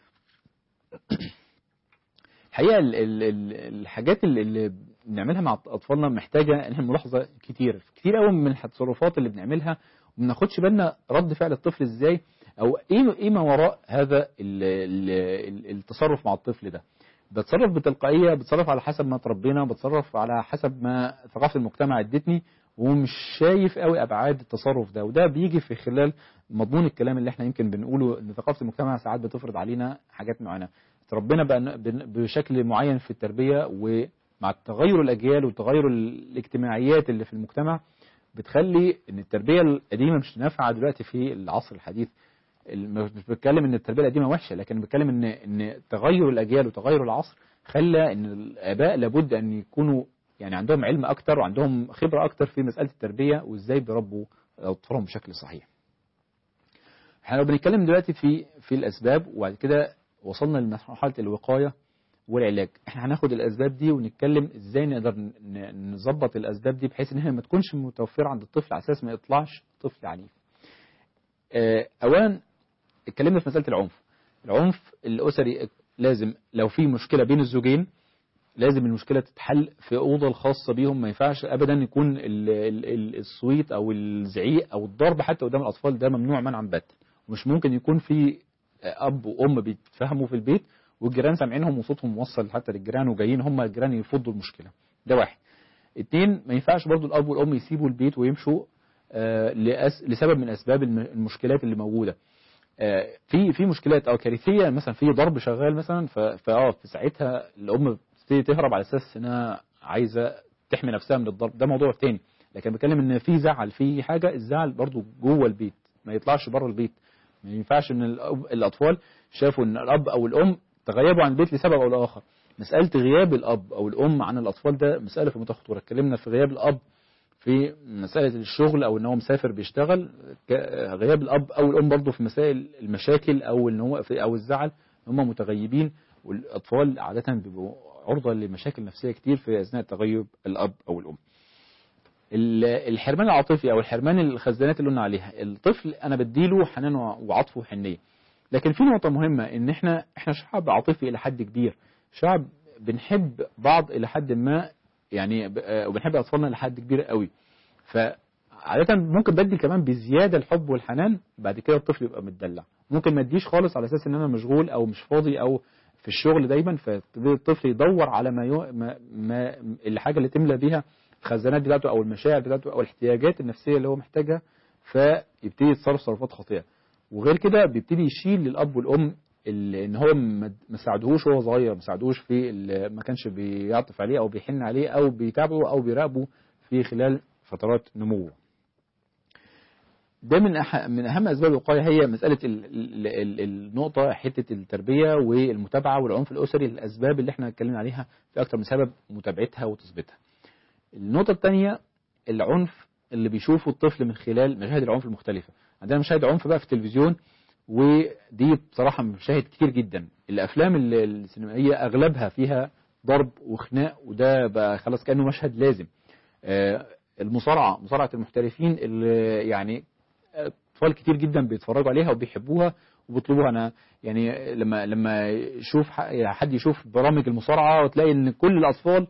الحقيقه ال- ال- ال- الحاجات اللي- اللي بنعملها مع اطفالنا محتاجه ان احنا ملاحظه كتير كتير قوي من التصرفات اللي بنعملها وما بناخدش بالنا رد فعل الطفل ازاي او ايه ايه ما وراء هذا ال- ال- ال- التصرف مع الطفل ده بتصرف بتلقائيه بتصرف على حسب ما تربينا بتصرف على حسب ما ثقافه المجتمع ادتني ومش شايف قوي ابعاد التصرف ده وده بيجي في خلال مضمون الكلام اللي احنا يمكن بنقوله ان ثقافه المجتمع ساعات بتفرض علينا حاجات معينه تربينا بقى بن- بشكل معين في التربيه ومع تغير الاجيال وتغير الاجتماعيات اللي في المجتمع بتخلي ان التربيه القديمه مش نافعه دلوقتي في العصر الحديث الم- مش بتكلم ان التربيه القديمه وحشه لكن بتكلم ان ان تغير الاجيال وتغير العصر خلى ان الاباء لابد ان يكونوا يعني عندهم علم اكتر وعندهم خبره اكتر في مساله التربيه وازاي بيربوا اطفالهم بشكل صحيح. احنا لو بنتكلم دلوقتي في في الاسباب وبعد كده وصلنا لمرحله الوقايه والعلاج احنا هناخد الاسباب دي ونتكلم ازاي نقدر ن- ن- نظبط الاسباب دي بحيث ان هي ما تكونش متوفره عند الطفل على اساس ما يطلعش طفل عنيف آه، اولا اتكلمنا في مساله العنف العنف الاسري لازم لو في مشكله بين الزوجين لازم المشكله تتحل في اوضه الخاصه بيهم ما ينفعش ابدا يكون ال- ال- ال- الصويت او الزعيق او الضرب حتى قدام الاطفال ده ممنوع منعا باتا ومش ممكن يكون في اب وام بيتفاهموا في البيت والجيران سامعينهم وصوتهم موصل حتى للجيران وجايين هم الجيران يفضوا المشكله ده واحد اتنين ما ينفعش برضو الاب والام يسيبوا البيت ويمشوا آه، لأس... لسبب من اسباب الم- المشكلات اللي موجوده آه، في في مشكلات او كارثيه مثلا في ضرب شغال مثلا ف- فاه في ساعتها الام بتبتدي تهرب على اساس انها عايزه تحمي نفسها من الضرب ده موضوع تاني لكن بتكلم ان في زعل في حاجه الزعل برضو جوه البيت ما يطلعش بره البيت ما ينفعش ان الأب- الاطفال شافوا ان الاب او الام تغيبوا عن البيت لسبب او لاخر مساله غياب الاب او الام عن الاطفال ده مساله في منتهى الخطوره اتكلمنا في غياب الاب في مسألة الشغل أو إن هو مسافر بيشتغل ك- غياب الأب أو الأم برضه في مسائل المشاكل أو إن هو في أو الزعل هم متغيبين والأطفال عادة بيبقوا عرضة لمشاكل نفسية كتير في أثناء تغيب الأب أو الأم. ال- الحرمان العاطفي أو الحرمان الخزانات اللي قلنا عليها الطفل أنا بديله حنان وعطف وحنية. لكن في نقطة مهمة إن إحنا إحنا شعب عاطفي إلى حد كبير. شعب بنحب بعض إلى حد ما يعني ب- آه، وبنحب اطفالنا لحد كبير قوي فعادة ممكن بدي كمان بزيادة الحب والحنان بعد كده الطفل يبقى متدلع ممكن ما اديش خالص على اساس ان انا مشغول او مش فاضي او في الشغل دايما فيبتدي الطفل يدور على ما, يو... ما... ما الحاجة اللي تملى بيها الخزانات بتاعته او المشاعر بتاعته او الاحتياجات النفسية اللي هو محتاجها فيبتدي يتصرف تصرفات خاطئة وغير كده بيبتدي يشيل للاب والام ال- ان هو ما ما ساعدهوش وهو صغير ما ساعدهوش في ال- ما كانش بيعطف عليه او بيحن عليه او بيتابعه او بيراقبه في خلال فترات نموه ده من أح من اهم اسباب الوقايه هي مساله ال ال ال النقطه حته التربيه والمتابعه والعنف الاسري الاسباب اللي احنا اتكلمنا عليها في اكتر من سبب متابعتها وتثبيتها النقطه الثانيه العنف اللي بيشوفه الطفل من خلال مشاهد العنف المختلفه عندنا مشاهد عنف بقى في التلفزيون ودي بصراحة مشاهد كتير جدا الأفلام ال- السينمائية أغلبها فيها ضرب وخناق وده بقى خلاص كأنه مشهد لازم آه، المصارعة مصارعة المحترفين اللي يعني أطفال كتير جدا بيتفرجوا عليها وبيحبوها وبيطلبوها أنا يعني لما لما يشوف ح- حد يشوف برامج المصارعة وتلاقي إن كل الأطفال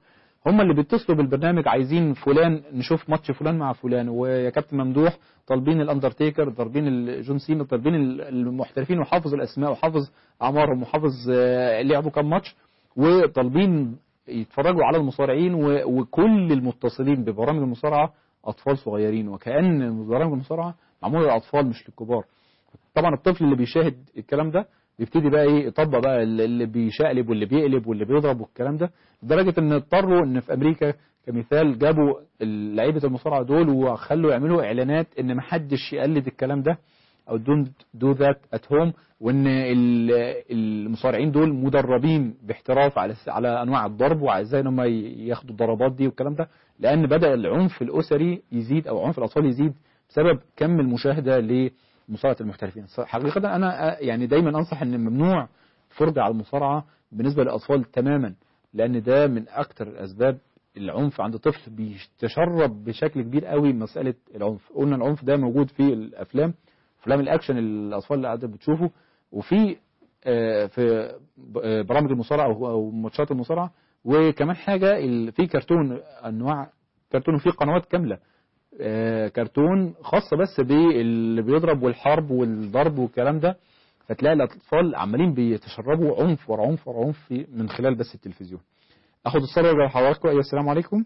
هم اللي بيتصلوا بالبرنامج عايزين فلان نشوف ماتش فلان مع فلان ويا كابتن ممدوح طالبين الاندرتيكر طالبين ال- جون سينا طالبين ال- المحترفين وحافظ الاسماء وحافظ اعمارهم وحافظ آه، لعبوا كام ماتش وطالبين يتفرجوا على المصارعين و- وكل المتصلين ببرامج المصارعه اطفال صغيرين وكأن برامج المصارعه معموله للاطفال مش للكبار طبعا الطفل اللي بيشاهد الكلام ده بيبتدي بقى ايه يطبق بقى اللي اللي بيشقلب واللي بيقلب واللي بيضرب والكلام ده لدرجه ان اضطروا ان في امريكا كمثال جابوا لعيبه المصارعه دول وخلوا يعملوا اعلانات ان محدش يقلد الكلام ده او دون دو ذات ات هوم وان ال- المصارعين دول مدربين باحتراف على على انواع الضرب وعلى ازاي ان هم ياخدوا الضربات دي والكلام ده لان بدا العنف الاسري يزيد او عنف الاطفال يزيد بسبب كم المشاهده لمصارعه المحترفين حقيقه انا آه، يعني دايما انصح ان ممنوع فرجه على المصارعه بالنسبه للاطفال تماما لان ده من اكتر اسباب العنف عند طفل بيتشرب بشكل كبير قوي مساله العنف قلنا العنف ده موجود في الافلام افلام الاكشن اللي الاطفال اللي قاعده بتشوفه وفي آه، في ب- آه، برامج المصارعه او أو ماتشات المصارعه وكمان حاجه ال- في كرتون انواع كرتون وفي قنوات كامله آه، كرتون خاصه بس باللي بيضرب والحرب والضرب والكلام ده فتلاقي الاطفال عمالين بيتشربوا عنف ورا عنف ورا عنف في- من خلال بس التلفزيون اخد الصوره وارجع لحضراتكم ايوه السلام عليكم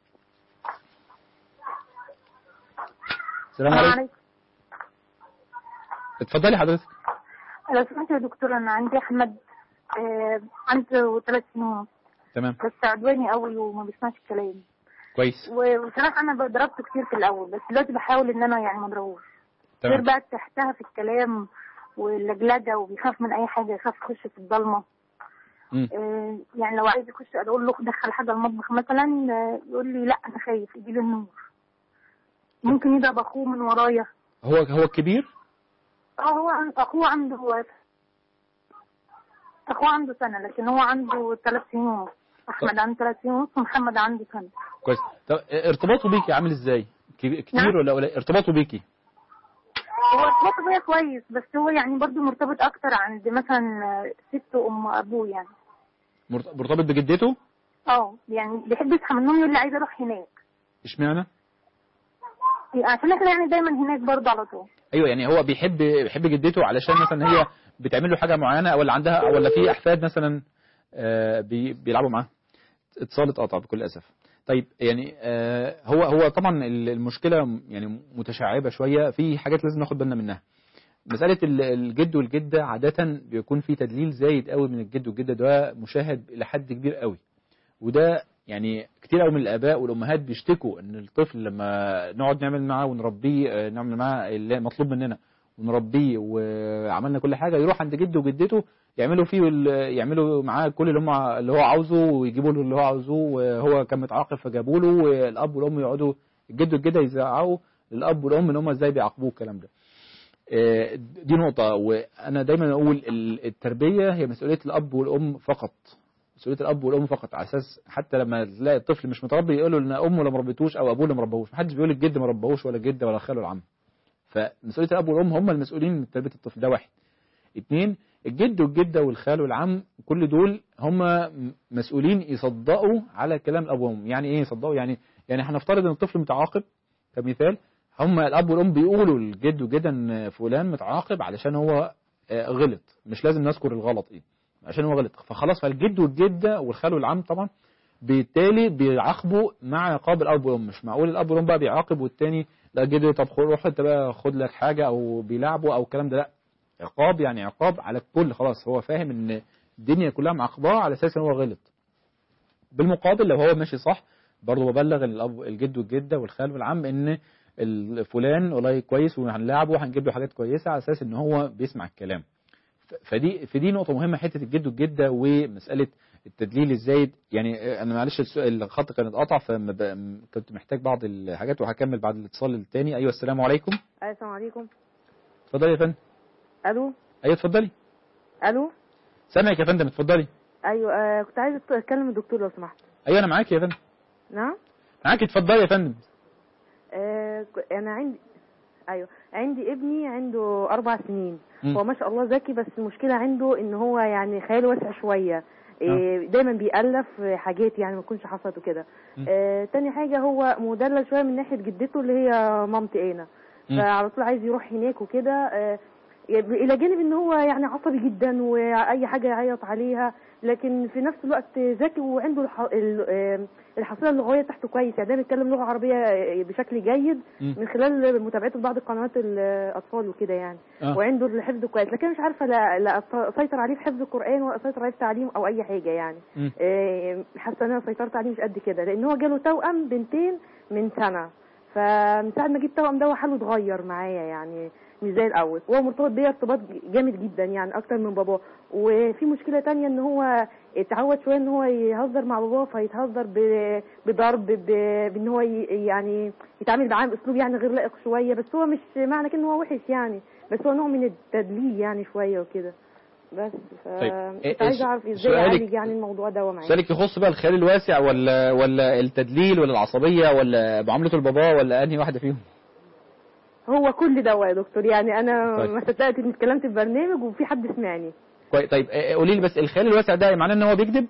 السلام عليكم اتفضلي حضرتك لو سمحت يا دكتور انا عندي احمد آه عنده ثلاث سنين تمام بس عدواني قوي وما بيسمعش الكلام كويس وبصراحه انا ضربته كتير في الاول بس دلوقتي بحاول ان انا يعني ما اضربوش غير تمام بقى تحتها في الكلام واللجلجه وبيخاف من اي حاجه يخاف يخش في الضلمه مم. آه يعني لو عايز يخش اقول له دخل حاجه المطبخ مثلا آه يقول لي لا انا خايف يجي لي النور ممكن يضرب اخوه من ورايا هو هو الكبير اه هو عن- اخوه عنده اخوه عنده سنة لكن هو عنده ثلاث سنين ونص احمد عنده ثلاث سنين ونص ومحمد عنده سنة كويس طب ارتباطه بيكي عامل ازاي كبي- كتير نعم. ولا قليل ارتباطه بيكي هو ارتباطه بيا كويس بس هو يعني برضه مرتبط اكتر عند مثلا ست وام ابوه يعني مرت- مرتبط بجدته اه يعني بيحب يصحى من النوم يقول لي عايز اروح هناك اشمعنى عشان احنا يعني دايما هناك برضه على طول ايوه يعني هو بيحب بيحب جدته علشان مثلا هي بتعمل له حاجه معينه ولا عندها ولا في احفاد مثلا آه، بي- بيلعبوا معاه اتصال اتقطع بكل اسف طيب يعني آه، هو هو طبعا ال- المشكله يعني متشعبه شويه في حاجات لازم ناخد بالنا منها مساله ال- الجد والجده عاده بيكون في تدليل زايد قوي من الجد والجده ده مشاهد الى حد كبير قوي وده يعني كتير قوي من الاباء والامهات بيشتكوا ان الطفل لما نقعد نعمل معاه ونربيه آه، نعمل معاه اللي مطلوب مننا ونربيه وعملنا كل حاجه يروح عند جده وجدته يعملوا فيه ال- يعملوا معاه كل اللي هم اللي هو عاوزه ويجيبوا له اللي هو عاوزه وهو كان متعاقب فجابوا له والاب والام يقعدوا الجد والجده يزعقوا للاب والام ان هم ازاي بيعاقبوه الكلام ده آه، دي نقطة وأنا دايما أقول ال- التربية هي مسؤولية الأب والأم فقط مسؤولية الأب والأم فقط على أساس حتى لما تلاقي الطفل مش متربي يقولوا إن أمه اللي مربيتوش أو أبوه اللي مربوش محدش بيقول الجد ما ربوش ولا الجدة ولا الخال ولا العم فمسؤولية الأب والأم هم المسؤولين من تربية الطفل ده واحد اتنين الجد والجدة والخال والعم كل دول هم مسؤولين يصدقوا على كلام الأب والأم يعني إيه يصدقوا يعني يعني هنفترض إن الطفل متعاقب كمثال هم الاب والام بيقولوا للجد وجدا ان فلان متعاقب علشان هو آه، غلط مش لازم نذكر الغلط ايه عشان هو غلط فخلاص فالجد والجده والخال والعم طبعا بالتالي بيعاقبوا مع عقاب الاب والام مش معقول الاب والام بقى بيعاقب والتاني لا جد طب خد- روح انت بقى خد لك حاجه او بيلعبوا او الكلام ده لا عقاب يعني عقاب على الكل خلاص هو فاهم ان الدنيا كلها معاقباه على اساس ان هو غلط بالمقابل لو هو ماشي صح برضه ببلغ الاب الجد والجده والخال والعم ان ال- فلان والله كويس وهنلاعبه وهنجيب له حاجات كويسه على اساس ان هو بيسمع الكلام ف- فدي فدي نقطه مهمه حته الجد والجده ومساله التدليل الزايد يعني آه، انا معلش السؤال- الخط كان اتقطع فكنت محتاج بعض الحاجات وهكمل بعد الاتصال الثاني ايوه السلام عليكم أيوة، السلام عليكم اتفضلي يا فندم الو ايوه اتفضلي الو سامعك يا فندم اتفضلي ايوه آه كنت عايزه اتكلم الدكتور لو سمحت ايوه انا معاك يا فندم نعم معاك اتفضلي يا فندم آه ك- انا عندي ايوه عندي ابني عنده اربع سنين مم. هو ما شاء الله ذكي بس المشكله عنده ان هو يعني خياله واسع شويه إيه دايما بيألف حاجات يعني ما تكونش حصلت وكده م. آه تاني حاجة هو مدلل شوية من ناحية جدته اللي هي مامتي انا م. فعلى طول عايز يروح هناك وكده آه الى جانب ان هو يعني عصبي جدا واي حاجه يعيط عليها لكن في نفس الوقت ذكي وعنده الح... ال- آه، الحصيله اللغويه بتاعته كويس يعني ده بيتكلم لغه عربيه آه، بشكل جيد مم. من خلال متابعته لبعض قنوات الاطفال وكده يعني آه. وعنده الحفظ كويس لكن مش عارفه لا, لا أط- اسيطر عليه في حفظ القران ولا اسيطر عليه في تعليم او اي حاجه يعني مم. آه، حاسه ان انا سيطرت عليه مش قد كده لان هو جاله توأم بنتين من سنه فمن ساعه ما جه التوأم ده هو حاله اتغير معايا يعني مش زي الاول وهو مرتبط بيا ارتباط جامد جدا يعني اكتر من باباه وفي مشكله تانية ان هو اتعود شويه ان هو يهزر مع باباه فيتهزر ب- بضرب ب- بان هو ي- يعني يتعامل معاه باسلوب يعني غير لائق شويه بس هو مش معنى كده ان هو وحش يعني بس هو نوع من التدليل يعني شويه وكده بس ف طيب. إيه- كنت عايزه اعرف ازاي سؤالك- اعالج يعني الموضوع ده معاه سؤالك يخص بقى الخيال الواسع ولا ولا التدليل ولا العصبيه ولا معامله البابا ولا انهي واحده فيهم هو كل ده يا دكتور يعني انا طيب. ما صدقت اني اتكلمت في برنامج وفي حد سمعني كويس طيب آه، قولي لي بس الخيال الواسع ده معناه ان هو بيكذب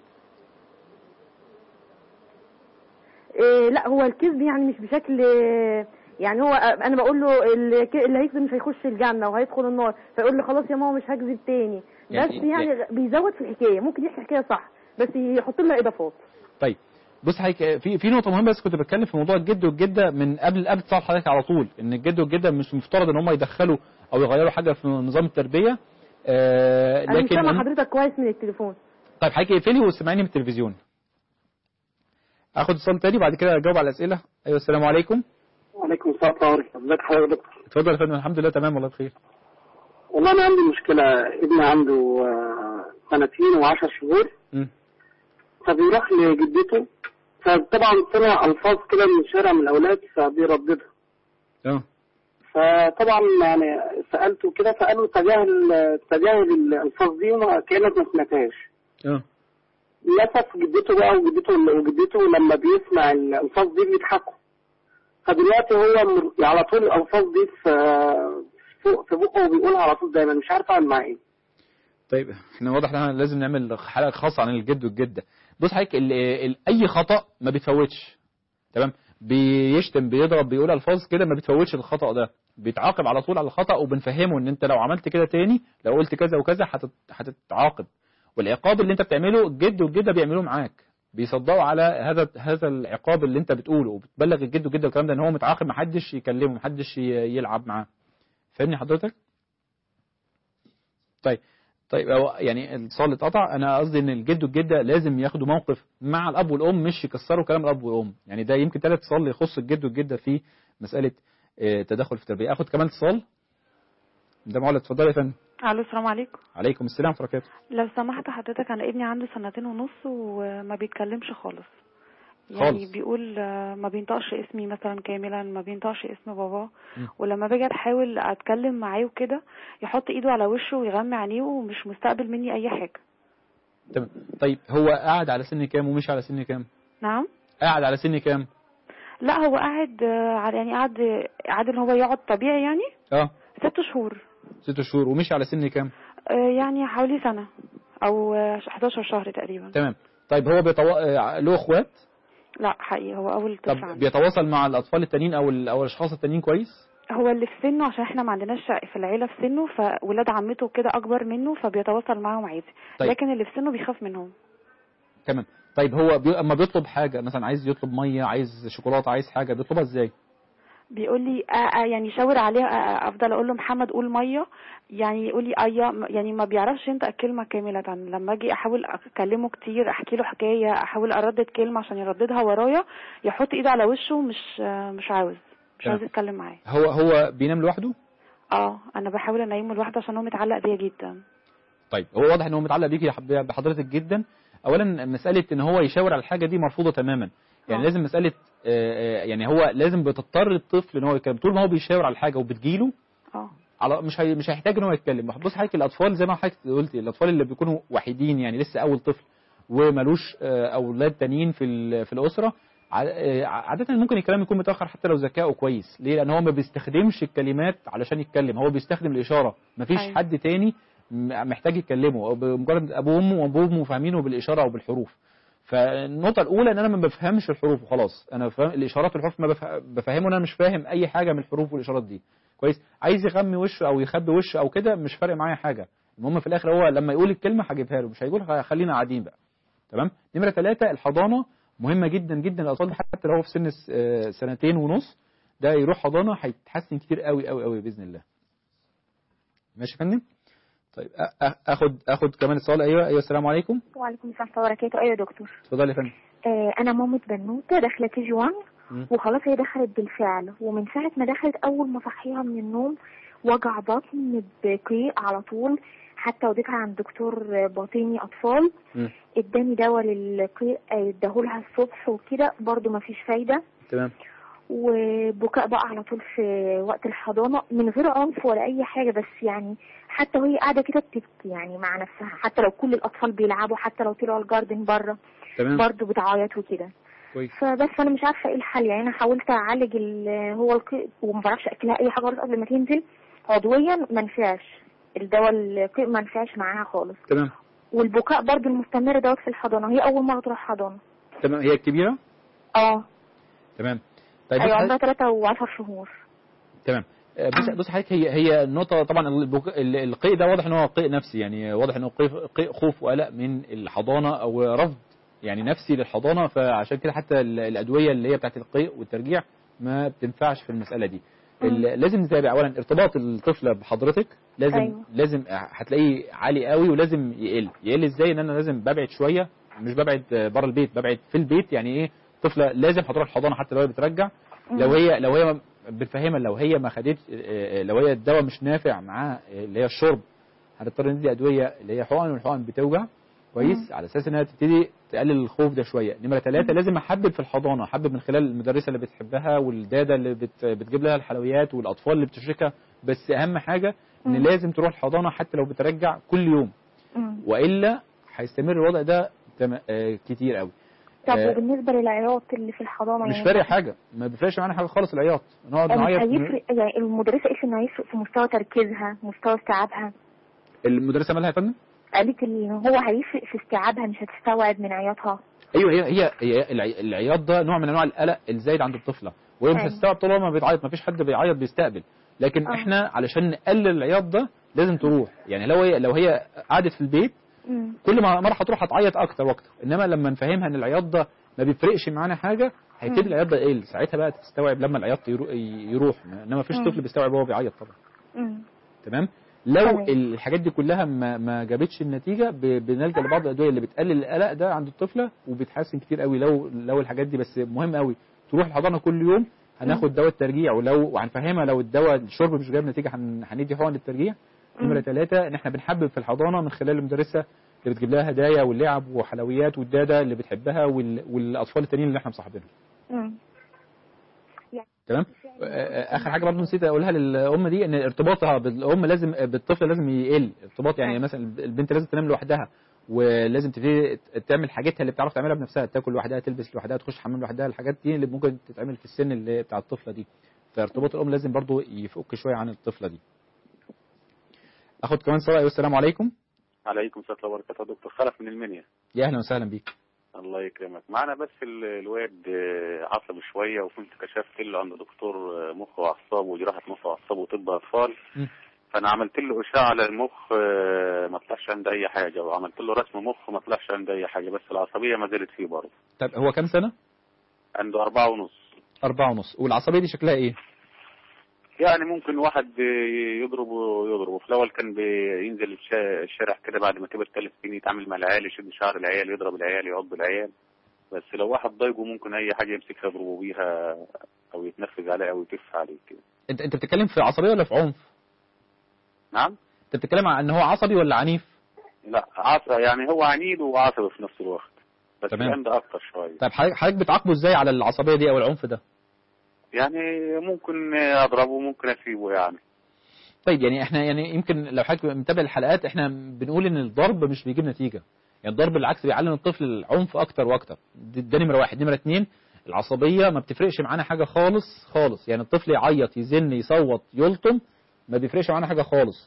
إيه لا هو الكذب يعني مش بشكل يعني هو انا بقول له الك- اللي هيكذب مش هيخش الجنه وهيدخل النار فيقول لي خلاص يا ماما مش هكذب تاني يعني- بس يعني بيزود في الحكايه ممكن يحكي حكايه صح بس يحط لها اضافات طيب بص حضرتك في في نقطه مهمه بس كنت بتكلم في موضوع الجد والجده من قبل قبل اتصال حضرتك على طول ان الجد والجده مش مفترض ان هم يدخلوا او يغيروا حاجه في نظام التربيه آه انا مش لكن سامع حضرتك كويس من التليفون طيب حضرتك اقفلي واسمعيني من التلفزيون اخد اتصال تاني بعد كده اجاوب على الاسئله ايوه السلام عليكم وعليكم السلام ورحمة الله وبركاته ازيك حضرتك يا دكتور اتفضل يا فندم الحمد لله تمام والله بخير والله أنا عندي مشكلة ابني عنده آه، سنتين وعشر شهور مم. فبيروح لجدته فطبعا سمع ألفاظ كده من الشارع من الأولاد فبيرددها اه فطبعا يعني سألته كده فقالوا تجاهل تجاهل الألفاظ دي وما- كأنك ما سمعتهاش اه للأسف جدته بقى وجدته وجدته لما بيسمع الألفاظ دي بيضحكوا فدلوقتي هو مر- على طول الألفاظ دي في في- في بقه وبيقولها على طول دايما مش عارف أعمل معاه إيه طيب احنا واضح ان احنا لازم نعمل حلقه خاصه عن الجد والجده بص حضرتك ال- ال- اي خطا ما بيتفوتش تمام بيشتم بيضرب بيقول الفاظ كده ما بتفوتش الخطا ده بيتعاقب على طول على الخطا وبنفهمه ان انت لو عملت كده تاني لو قلت كذا وكذا هتت- هتتعاقب والعقاب اللي انت بتعمله الجد والجده بيعملوه معاك بيصدقوا على هذا هذا العقاب اللي انت بتقوله وبتبلغ الجد والجده والكلام ده ان هو متعاقب محدش يكلمه محدش ي- يلعب معاه فاهمني حضرتك طيب طيب هو يعني الاتصال اتقطع انا قصدي ان الجد والجده لازم ياخدوا موقف مع الاب والام مش يكسروا كلام الاب والام يعني ده يمكن ثلاث اتصال يخص الجد والجده في مساله آه، تدخل في التربيه اخد كمان اتصال ده معلق اتفضل يا فندم الو السلام عليكم عليكم السلام ورحمه الله وبركاته لو سمحت حضرتك انا ابني عنده سنتين ونص وما بيتكلمش خالص يعني خالص. بيقول آه، ما بينطقش اسمي مثلا كاملا ما بينطقش اسم باباه مم. ولما باجي احاول اتكلم معاه وكده يحط ايده على وشه ويغمي عينيه ومش مستقبل مني اي حاجه تمام طيب هو قاعد على سن كام ومش على سن كام نعم قاعد على سن كام لا هو قاعد آه، على يعني قاعد قاعد ان هو يقعد طبيعي يعني اه ست شهور ست شهور ومش على سن كام آه، يعني حوالي سنه او آه، 11 شهر تقريبا تمام طيب هو بيتو... آه، له اخوات لا حقيقي هو اول طفل طب عندي. بيتواصل مع الاطفال التانيين او ال- او الاشخاص التانيين كويس هو اللي في سنه عشان احنا ما عندناش في العيله في سنه فولاد عمته كده اكبر منه فبيتواصل معاهم عادي طيب. لكن اللي في سنه بيخاف منهم تمام طيب هو بي... اما بيطلب حاجه مثلا عايز يطلب ميه عايز شوكولاته عايز حاجه بيطلبها ازاي بيقول لي آه آه يعني شاور عليه آه آه افضل اقول له محمد قول ميه يعني يقول لي ايا يعني ما بيعرفش ينطق الكلمه كامله لما اجي احاول اكلمه كتير احكي له حكايه احاول اردد كلمه عشان يرددها ورايا يحط ايده على وشه مش آه مش عاوز مش تمام. عاوز يتكلم معايا هو هو بينام لوحده اه انا بحاول انيمه لوحده عشان هو متعلق بيا جدا طيب هو واضح ان هو متعلق بيكي يا حب- بحضرتك جدا اولا مساله ان هو يشاور على الحاجه دي مرفوضه تماما يعني آه. لازم مساله آه، آه، يعني هو لازم بتضطر الطفل ان هو يتكلم طول ما هو بيشاور على الحاجه وبتجيله اه على مش هي مش هيحتاج ان هو يتكلم بص حضرتك الاطفال زي ما حضرتك قلتي الاطفال اللي بيكونوا وحيدين يعني لسه اول طفل وملوش آه، اولاد تانيين في ال- في الاسره ع- آه، عاده ممكن الكلام يكون متاخر حتى لو ذكائه كويس ليه لان هو ما بيستخدمش الكلمات علشان يتكلم هو بيستخدم الاشاره مفيش أيوة. حد تاني م- محتاج يتكلموا أو بمجرد ابوه وامه وابوه وامه فاهمينه بالاشاره او بالحروف فالنقطه الاولى ان انا ما بفهمش الحروف وخلاص انا فاهم الاشارات والحروف ما بف- بفهمه ان انا مش فاهم اي حاجه من الحروف والاشارات دي كويس عايز يغمي وشه او يخبي وشه او كده مش فارق معايا حاجه المهم في الاخر هو لما يقول الكلمه هجيبها له مش هيقول خلينا قاعدين بقى تمام نمره ثلاثة الحضانه مهمه جدا جدا الاطفال حتى لو هو في سن س- آه، سنتين ونص ده يروح حضانه هيتحسن كتير قوي قوي قوي باذن الله ماشي يا فندم طيب أ- أ- اخد اخد كمان السؤال ايوه ايوه السلام عليكم وعليكم السلام ورحمة الله وبركاته أيوة يا دكتور اتفضل يا فندم آه أنا مامة بنوتة داخلة كي جي 1 مم. وخلاص هي دخلت بالفعل ومن ساعة ما دخلت أول ما صحيها من النوم وجع بطن بقيء على طول حتى وديتها عند دكتور باطني أطفال مم. اداني دواء للقيء آه، اداهولها الصبح وكده برضو مفيش فايدة تمام وبكاء بقى على طول في وقت الحضانة من غير عنف ولا أي حاجة بس يعني حتى وهي قاعدة كده بتبكي يعني مع نفسها حتى لو كل الأطفال بيلعبوا حتى لو طلعوا الجاردن بره تمام برضه بتعيط وكده كويس فبس انا مش عارفه ايه الحل يعني انا حاولت اعالج ال- هو القيء وما بعرفش اكلها اي حاجه خالص قبل ما تنزل عضويا ما نفعش الدواء القيء ما نفعش معاها خالص تمام والبكاء برضه المستمر دوت في الحضانه هي اول مره تروح حضانه تمام هي الكبيره اه تمام طيب بص ايوه حضرتك- عندها ثلاثة وعشر شهور تمام آه، بص بص حضرتك هي هي النقطه طبعا البك... ال- القيء ده واضح ان هو قيء نفسي يعني واضح انه قيء قيء خوف وقلق من الحضانه او رفض يعني نفسي للحضانه فعشان كده حتى ال- الادويه اللي هي بتاعت القيء والترجيع ما بتنفعش في المساله دي ال- لازم نتابع اولا ارتباط الطفله بحضرتك لازم أيوة. لازم هتلاقيه عالي قوي ولازم يقل يقل ازاي ان انا لازم ببعد شويه مش ببعد بره البيت ببعد في البيت يعني ايه طفله لازم هتروح الحضانه حتى لو هي بترجع لو هي لو هي بنفهمها لو هي ما خدتش لو هي الدواء مش نافع معاها اللي هي الشرب هنضطر ندي ادويه اللي هي حقن والحقن بتوجع كويس على اساس انها تبتدي تقلل الخوف ده شويه نمره ثلاثة لازم احبب في الحضانه احبب من خلال المدرسه اللي بتحبها والداده اللي بت بتجيب لها الحلويات والاطفال اللي بتشركها بس اهم حاجه ان مم. لازم تروح الحضانه حتى لو بترجع كل يوم مم. والا هيستمر الوضع ده تم- آه، كتير قوي طب آه، وبالنسبه للعياط اللي في الحضانه مش يعني فارق حاجه ما بيفرقش معانا حاجه خالص العياط نقعد مش نعيط هيفرق يعني المدرسه قالت انه هيفرق في مستوى تركيزها مستوى استيعابها المدرسه مالها يا فندم قالت ان هو هيفرق في استيعابها مش هتستوعب من عياطها ايوه هي هي, هي العي- العياط ده نوع من انواع القلق الزايد عند الطفله وهي مش أيوة. هتستوعب طول ما بيتعيط ما فيش حد بيعيط بيستقبل لكن آه. احنا علشان نقلل العياط ده لازم تروح يعني لو هي لو هي قعدت في البيت مم. كل ما مره هتروح هتعيط اكتر واكتر انما لما نفهمها ان العياط ده ما بيفرقش معانا حاجه هيبتدي مم. العياط ده يقل ساعتها بقى تستوعب لما العياط يرو- يروح انما مفيش مم. طفل بيستوعب وهو بيعيط طبعا مم. تمام لو تمام. الحاجات دي كلها ما, ما جابتش النتيجه ب- بنلجا لبعض الادويه اللي بتقلل القلق ده عند الطفله وبتحسن كتير قوي لو لو الحاجات دي بس مهم قوي تروح الحضانه كل يوم هناخد دواء الترجيع ولو وهنفهمها لو الدواء الشرب مش جايب نتيجه هن- هندي حقن للترجيع نمره ثلاثه ان احنا بنحبب في الحضانه من خلال المدرسه اللي بتجيب لها هدايا واللعب وحلويات والداده اللي بتحبها وال... والاطفال التانيين اللي احنا مصاحبينهم مم. تمام آه، اخر حاجه برضه نسيت اقولها للام دي ان ارتباطها بالام لازم بالطفل لازم يقل ارتباط يعني أيوة. مثلا البنت لازم تنام لوحدها ولازم تبتدي تعمل حاجتها اللي بتعرف تعملها بنفسها تاكل لوحدها تلبس لوحدها تخش حمام لوحدها الحاجات دي اللي ممكن تتعمل في السن اللي بتاع الطفله دي فارتباط الام لازم برضه يفك شويه عن الطفله دي اخد كمان صلاه والسلام عليكم عليكم السلام ورحمة الله وبركاته دكتور خلف من المنيا يا اهلا وسهلا بيك الله يكرمك معانا بس ال- الواد آه، عصبي شوية وكنت كشفت له عند دكتور آه، مخ وأعصاب وجراحة مخ وأعصاب وطب أطفال م. فأنا عملت له إشعة على المخ آه، ما طلعش عنده أي حاجة وعملت له رسم مخ ما طلعش عنده أي حاجة بس العصبية ما زالت فيه برضه طب هو كام سنه عنده أربعة ونص أربعة ونص والعصبيه دي شكلها ايه يعني ممكن واحد آه، يضربه يضربه في الأول كان بينزل الشا- الشارع كده بعد ما كبر ثلاث سنين يتعامل مع العيال يشد شعر العيال يضرب العيال يعض العيال بس لو واحد ضايقه ممكن أي حاجة يمسكها يضربه بيها أو يتنفذ عليه أو يتف عليه كده انت انت بتتكلم في عصبيه ولا في عنف نعم انت بتتكلم عن ان هو عصبي ولا عنيف لا عصبي يعني هو عنيد وعصبي في نفس الوقت بس تمام. عنده أكتر شوية طيب حضرتك حضرتك بتعاقبه ازاي على العصبيه دي او العنف ده يعني ممكن أضربه ممكن أسيبه يعني طيب يعني احنا يعني يمكن لو حضرتك متابع الحلقات احنا بنقول ان الضرب مش بيجيب نتيجه يعني الضرب بالعكس بيعلم الطفل العنف اكتر واكتر ده ده نمره واحد نمره اتنين العصبيه ما بتفرقش معانا حاجه خالص خالص يعني الطفل يعيط يزن يصوت يلطم ما بيفرقش معانا حاجه خالص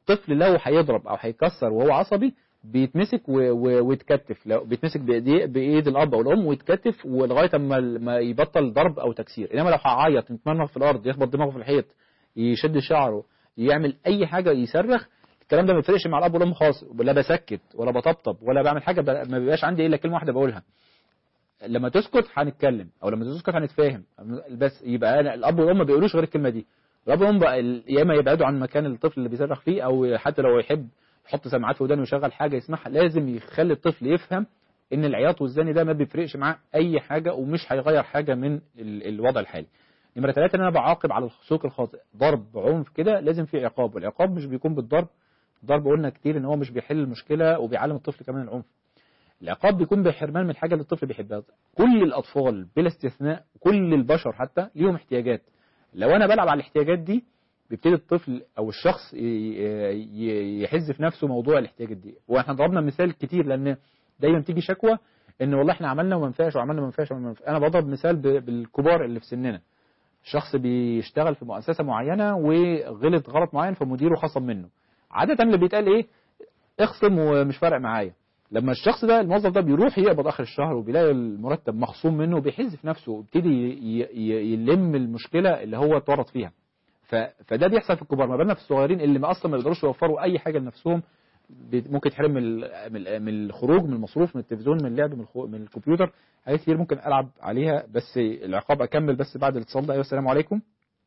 الطفل لو هيضرب او هيكسر وهو عصبي بيتمسك و- و- ويتكتف لو بيتمسك بايديه بايد الاب او الام ويتكتف ولغايه اما ما يبطل ضرب او تكسير انما لو هيعيط يتمرمغ في الارض يخبط دماغه في الحيط يشد شعره يعمل اي حاجه يصرخ الكلام ده ما بيفرقش مع الاب والام خالص لا بسكت ولا بطبطب ولا بعمل حاجه ب- ما بيبقاش عندي الا كلمه واحده بقولها لما تسكت هنتكلم او لما تسكت هنتفاهم بس يبقى أنا الاب والام ما بيقولوش غير الكلمه دي الاب والام بقى ال- يا اما يبعدوا عن مكان الطفل اللي بيصرخ فيه او حتى لو يحب يحط سماعات في ودانه ويشغل حاجه يسمعها لازم يخلي الطفل يفهم ان العياط والزن ده ما بيفرقش معاه اي حاجه ومش هيغير حاجه من ال- الوضع الحالي نمره ثلاثة ان انا بعاقب على السلوك الخاطئ ضرب عنف كده لازم في عقاب والعقاب مش بيكون بالضرب الضرب قلنا كتير ان هو مش بيحل المشكله وبيعلم الطفل كمان العنف العقاب بيكون بحرمان من الحاجه اللي الطفل بيحبها كل الاطفال بلا استثناء كل البشر حتى ليهم احتياجات لو انا بلعب على الاحتياجات دي بيبتدي الطفل او الشخص ي- ي- يحز في نفسه موضوع الاحتياجات دي واحنا ضربنا مثال كتير لان دايما تيجي شكوى ان والله احنا عملنا وما ينفعش وعملنا وما ينفعش وما ينفعش. انا بضرب مثال ب- بالكبار اللي في سننا شخص بيشتغل في مؤسسه معينه وغلط غلط معين فمديره خصم منه عاده اللي بيتقال ايه اخصم ومش فارق معايا لما الشخص ده الموظف ده بيروح يقبض اخر الشهر وبيلاقي المرتب مخصوم منه بيحز في نفسه ويبتدي ي- ي- يلم المشكله اللي هو اتورط فيها ف... فده بيحصل في الكبار ما بالنا في الصغيرين اللي ما اصلا ما بيقدروش يوفروا اي حاجه لنفسهم بي- ممكن يتحرم من ال- من ال- من الخروج من المصروف من التلفزيون من اللعب من, الخو... من الكمبيوتر حاجات كتير ممكن العب عليها بس العقاب اكمل بس بعد الاتصال ده ايوه السلام عليكم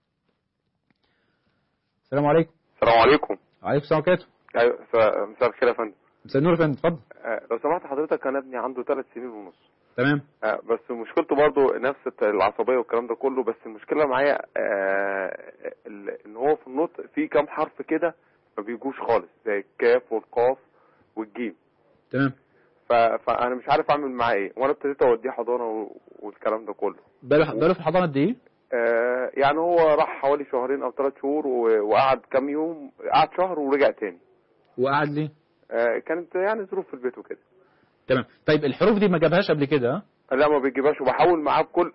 السلام عليكم السلام عليكم وعليكم السلام وبركاته ايوه س- مساء الخير يا فندم مساء النور يا فندم اتفضل آه، لو سمحت حضرتك كان ابني عنده ثلاث سنين ونص تمام آه، بس مشكلته برضه نفس الت- العصبيه والكلام ده كله بس المشكله معايا آه، ال- ان هو في النطق في كام حرف كده ما بيجوش خالص زي الكاف والقاف والجيم تمام ف- فانا مش عارف اعمل معاه ايه وانا ابتديت اوديه حضانه و- والكلام ده كله بقاله بقاله في الحضانه قد ايه؟ آه، يعني هو راح حوالي شهرين او ثلاث شهور و- وقعد كام يوم قعد شهر ورجع تاني وقعد ليه؟ آه، كانت يعني ظروف في البيت وكده تمام طيب الحروف دي ما جابهاش قبل كده ها؟ لا ما بيجيبهاش وبحاول معاه بكل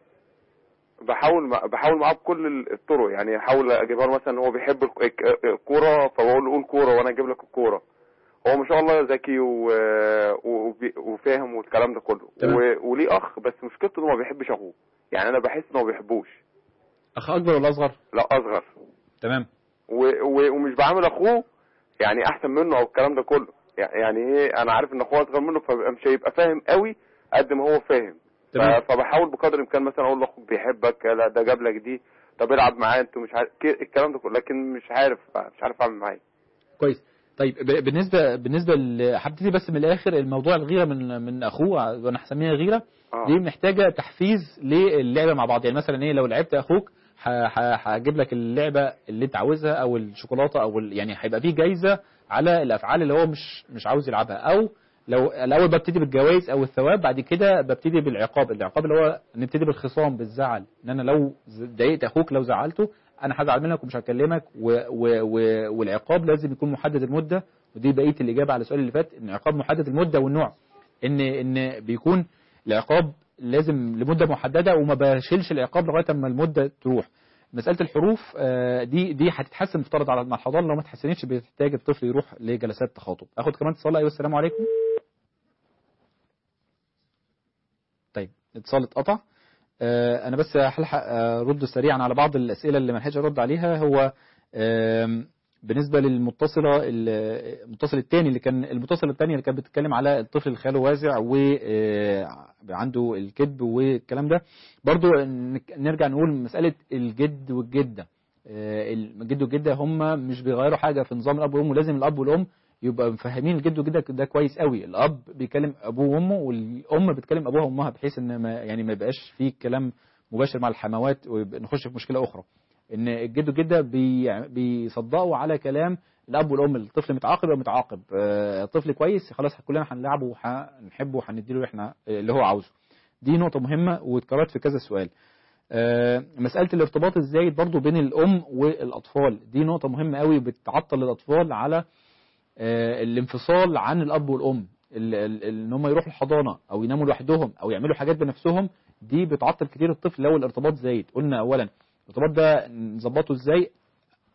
بحاول مع... بحاول معاه بكل ال- الطرق يعني احاول اجيبها له مثلا هو بيحب الك- الك- الكوره فبقول له قول كوره وانا اجيب لك الكوره هو ما شاء الله ذكي و... وبي- وفاهم والكلام ده كله تمام. و... وليه اخ بس مشكلته انه ما بيحبش اخوه يعني انا بحس انه ما بيحبوش اخ اكبر ولا اصغر؟ لا اصغر تمام و... و... ومش بعامل اخوه يعني احسن منه او الكلام ده كله يع- يعني ايه انا عارف ان اخوه اصغر منه فمش هيبقى فاهم قوي قد ما هو فاهم ف- تمام. فبحاول بقدر الامكان مثلا اقول لاخوك بيحبك لا ده جاب لك دي طب العب معاه انتوا مش عارف كي- الكلام ده كله لكن مش عارف مش عارف اعمل معاه إيه. كويس طيب ب- بالنسبه بالنسبه ل- هبتدي بس من الاخر الموضوع الغيره من من اخوه وانا هسميها غيره آه. دي محتاجه تحفيز للعبه مع بعض يعني مثلا ايه لو لعبت اخوك ه- ه- هجيب لك اللعبه اللي انت عاوزها او الشوكولاته او ال- يعني هيبقى فيه جايزه على الافعال اللي هو مش مش عاوز يلعبها او لو الاول ببتدي بالجوائز او الثواب بعد كده ببتدي بالعقاب العقاب اللي هو نبتدي بالخصام بالزعل ان انا لو ز- ضايقت اخوك لو زعلته انا هزعل منك ومش هكلمك و و و والعقاب لازم يكون محدد المده ودي بقيه الاجابه على السؤال اللي فات ان العقاب محدد المده والنوع ان ان بيكون العقاب لازم لمده محدده وما بشيلش العقاب لغايه اما المده تروح مساله الحروف آه، دي دي هتتحسن مفترض على مع الحضانه لو ما اتحسنتش بيحتاج الطفل يروح لجلسات تخاطب اخد كمان اتصال ايوه السلام عليكم طيب اتصال اتقطع آه، انا بس هلحق آه، ارد سريعا على بعض الاسئله اللي ما لحقتش ارد عليها هو آم، بالنسبه للمتصله ال- المتصل الثاني اللي كان المتصله الثانيه اللي كانت بتتكلم على الطفل اللي خياله واسع وعنده الكذب والكلام ده برضو نك- نرجع نقول مساله الجد والجده آه، الجد والجده هم مش بيغيروا حاجه في نظام الاب والام ولازم الاب والام يبقى مفهمين الجد والجده ده كويس قوي الاب بيكلم ابوه وامه والام بتكلم ابوها وامها بحيث ان ما يعني ما يبقاش في كلام مباشر مع الحموات ونخش في مشكله اخرى ان الجد والجده بي بيصدقوا على كلام الاب والام الطفل متعاقب او متعاقب آه، طفل كويس خلاص كلنا هنلعبه وهنحبه وهنديله احنا اللي هو عاوزه دي نقطه مهمه واتكررت في كذا سؤال آه، مسألة الارتباط الزايد برضو بين الأم والأطفال دي نقطة مهمة قوي بتعطل الأطفال على آه، الانفصال عن الأب والأم ال- ال- ان هم يروحوا الحضانة أو يناموا لوحدهم أو يعملوا حاجات بنفسهم دي بتعطل كتير الطفل لو الارتباط زايد قلنا أولا الارتباط ده نظبطه ازاي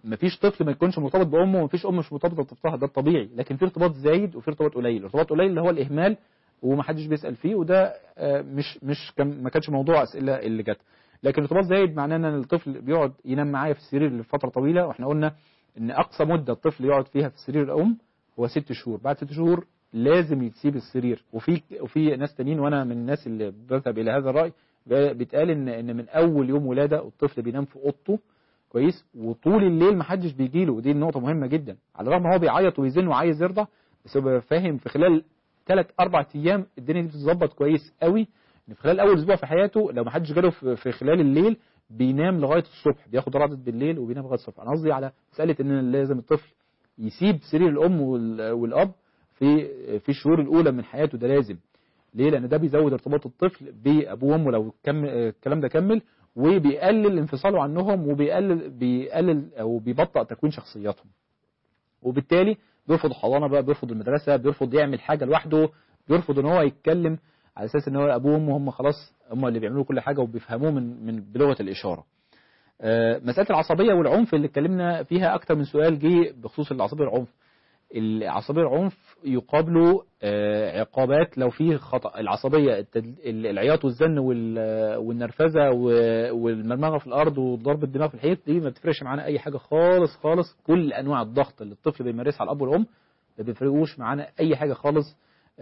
مفيش طفل ما يكونش مرتبط بامه ومفيش ام مش مرتبطه بطفلها ده الطبيعي لكن في ارتباط زايد وفي ارتباط قليل الارتباط قليل اللي هو الاهمال ومحدش بيسال فيه وده آه، مش مش كان ما كانش موضوع اسئله اللي جت لكن ارتباط زايد معناه ان الطفل بيقعد ينام معايا في السرير لفتره طويله واحنا قلنا ان اقصى مده الطفل يقعد فيها في سرير الام هو ست شهور بعد ست شهور لازم يسيب السرير وفي وفي ناس تانيين وانا من الناس اللي بذهب الى هذا الراي بيتقال ان ان من اول يوم ولاده الطفل بينام في اوضته كويس وطول الليل ما حدش بيجي له ودي نقطه مهمه جدا على الرغم ان هو بيعيط ويزن وعايز يرضع بس هو بيبقى فاهم في خلال ثلاث اربع ايام الدنيا دي بتتظبط كويس قوي ان في خلال اول اسبوع في حياته لو ما حدش جاله في في خلال الليل بينام لغايه الصبح بياخد رعده بالليل وبينام لغايه الصبح انا قصدي على مساله ان لازم الطفل يسيب سرير الام وال- والاب في في الشهور الاولى من حياته ده لازم ليه لان ده بيزود ارتباط الطفل بابوه وامه لو كم الكلام ده كمل وبيقلل انفصاله عنهم وبيقلل بيقلل او بيبطئ تكوين شخصياتهم وبالتالي بيرفض الحضانه بقى بيرفض المدرسه بيرفض يعمل حاجه لوحده بيرفض ان هو يتكلم على اساس ان هو ابوه وامه هم خلاص هم اللي بيعملوا كل حاجه وبيفهموه من من بلغه الاشاره آه، مساله العصبيه والعنف اللي اتكلمنا فيها اكتر من سؤال جه بخصوص العصبيه والعنف العصبيه والعنف يقابلوا آه، عقابات لو في خطا العصبيه التد- العياط والزن وال- والنرفزه و- والمرمغه في الارض وضرب الدماغ في الحيط دي ما بتفرقش معانا اي حاجه خالص خالص كل انواع الضغط اللي الطفل بيمارسها على الاب والام ما بيفرقوش معانا اي حاجه خالص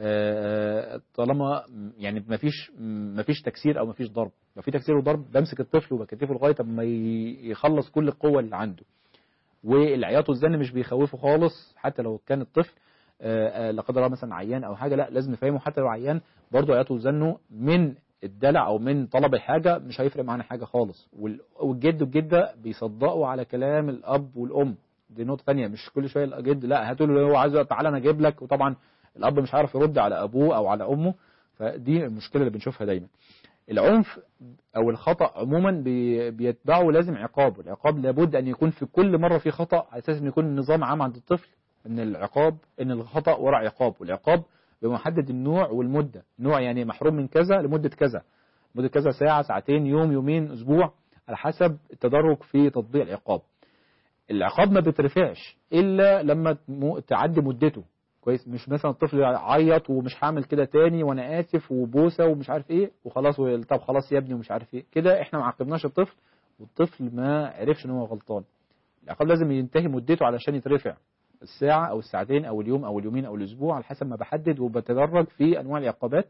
آه، طالما يعني ما فيش ما فيش تكسير او ما فيش ضرب لو في تكسير وضرب بمسك الطفل وبكتفه لغايه اما ي- يخلص كل القوه اللي عنده والعياط والزن مش بيخوفه خالص حتى لو كان الطفل آه، آه، لا قدر الله مثلا عيان او حاجه لا لازم نفهمه حتى لو عيان برضه عياطه وزنه من الدلع او من طلب الحاجه مش هيفرق معانا حاجه خالص وال- والجد والجده بيصدقوا على كلام الاب والام دي نقطه ثانيه مش كل شويه الجد لا هاتوا له هو عايز تعالى انا اجيب لك وطبعا الاب مش عارف يرد على ابوه او على امه فدي المشكله اللي بنشوفها دايما العنف او الخطا عموما بي- بيتبعه لازم عقاب العقاب لابد ان يكون في كل مره في خطا على اساس ان يكون النظام عام عند الطفل ان العقاب ان الخطا وراء عقاب والعقاب بمحدد النوع والمده نوع يعني محروم من كذا لمده كذا مده كذا ساعه ساعتين يوم يومين اسبوع على حسب التدرج في تطبيق العقاب العقاب ما بيترفعش الا لما تم- تعدي مدته كويس مش مثلا الطفل يعيط ومش هعمل كده تاني وانا اسف وبوسه ومش عارف ايه وخلاص و- طب خلاص يا ابني ومش عارف ايه كده احنا ما عاقبناش الطفل والطفل ما عرفش ان هو غلطان العقاب لازم ينتهي مدته علشان يترفع الساعة أو الساعتين أو اليوم أو اليومين أو الأسبوع على حسب ما بحدد وبتدرج في أنواع العقابات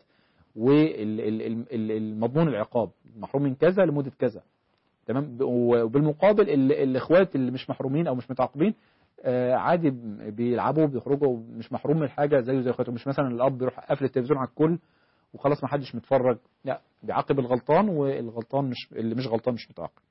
والمضمون العقاب محروم من كذا لمدة كذا تمام ب- وبالمقابل ال- الإخوات اللي مش محرومين أو مش متعاقبين آه، عادي بيلعبوا بيخرجوا مش محروم من حاجة زيه زي اخواته مش مثلا الأب بيروح قافل التلفزيون على الكل وخلاص ما حدش متفرج لا بيعاقب الغلطان والغلطان مش اللي مش غلطان مش متعاقب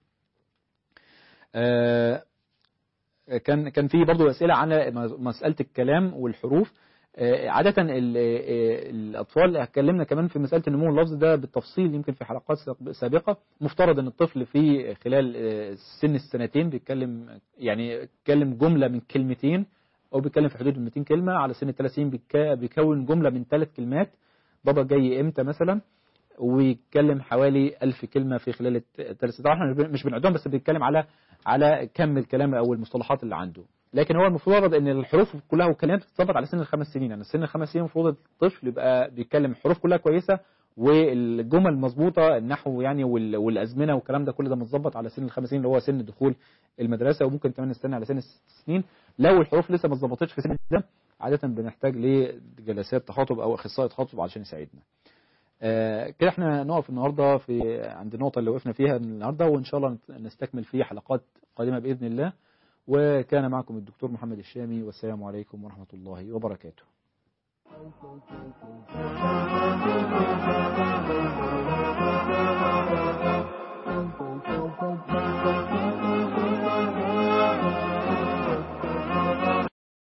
آه، كان كان في برضه اسئله عن مساله الكلام والحروف آه، عادة ال- آه، الأطفال اتكلمنا كمان في مسألة النمو اللفظي ده بالتفصيل يمكن في حلقات سابق- سابقة مفترض أن الطفل في خلال آه، سن السنتين بيتكلم يعني يتكلم جملة من كلمتين أو بيتكلم في حدود 200 كلمة على سن الثلاث سنين بيك- بيكون جملة من ثلاث كلمات بابا جاي إمتى مثلا ويتكلم حوالي ألف كلمة في خلال الثلاث سنين طبعا احنا مش بنعدهم بس بنتكلم على على كم الكلام أو المصطلحات اللي عنده لكن هو المفترض ان الحروف كلها والكلمات بتتظبط على سن الخمس سنين يعني سن الخمس سنين المفروض الطفل يبقى بيتكلم حروف كلها كويسه والجمل مظبوطه النحو يعني وال- والازمنه والكلام ده كل ده متظبط على سن الخمس سنين اللي هو سن دخول المدرسه وممكن كمان نستنى على سن الست سنين لو الحروف لسه ما اتظبطتش في سن ده عاده بنحتاج لجلسات تخاطب او اخصائي تخاطب علشان يساعدنا آه، كده احنا نقف النهارده في عند النقطه اللي وقفنا فيها النهارده وان شاء الله نستكمل في حلقات قادمه باذن الله وكان معكم الدكتور محمد الشامي والسلام عليكم ورحمة الله وبركاته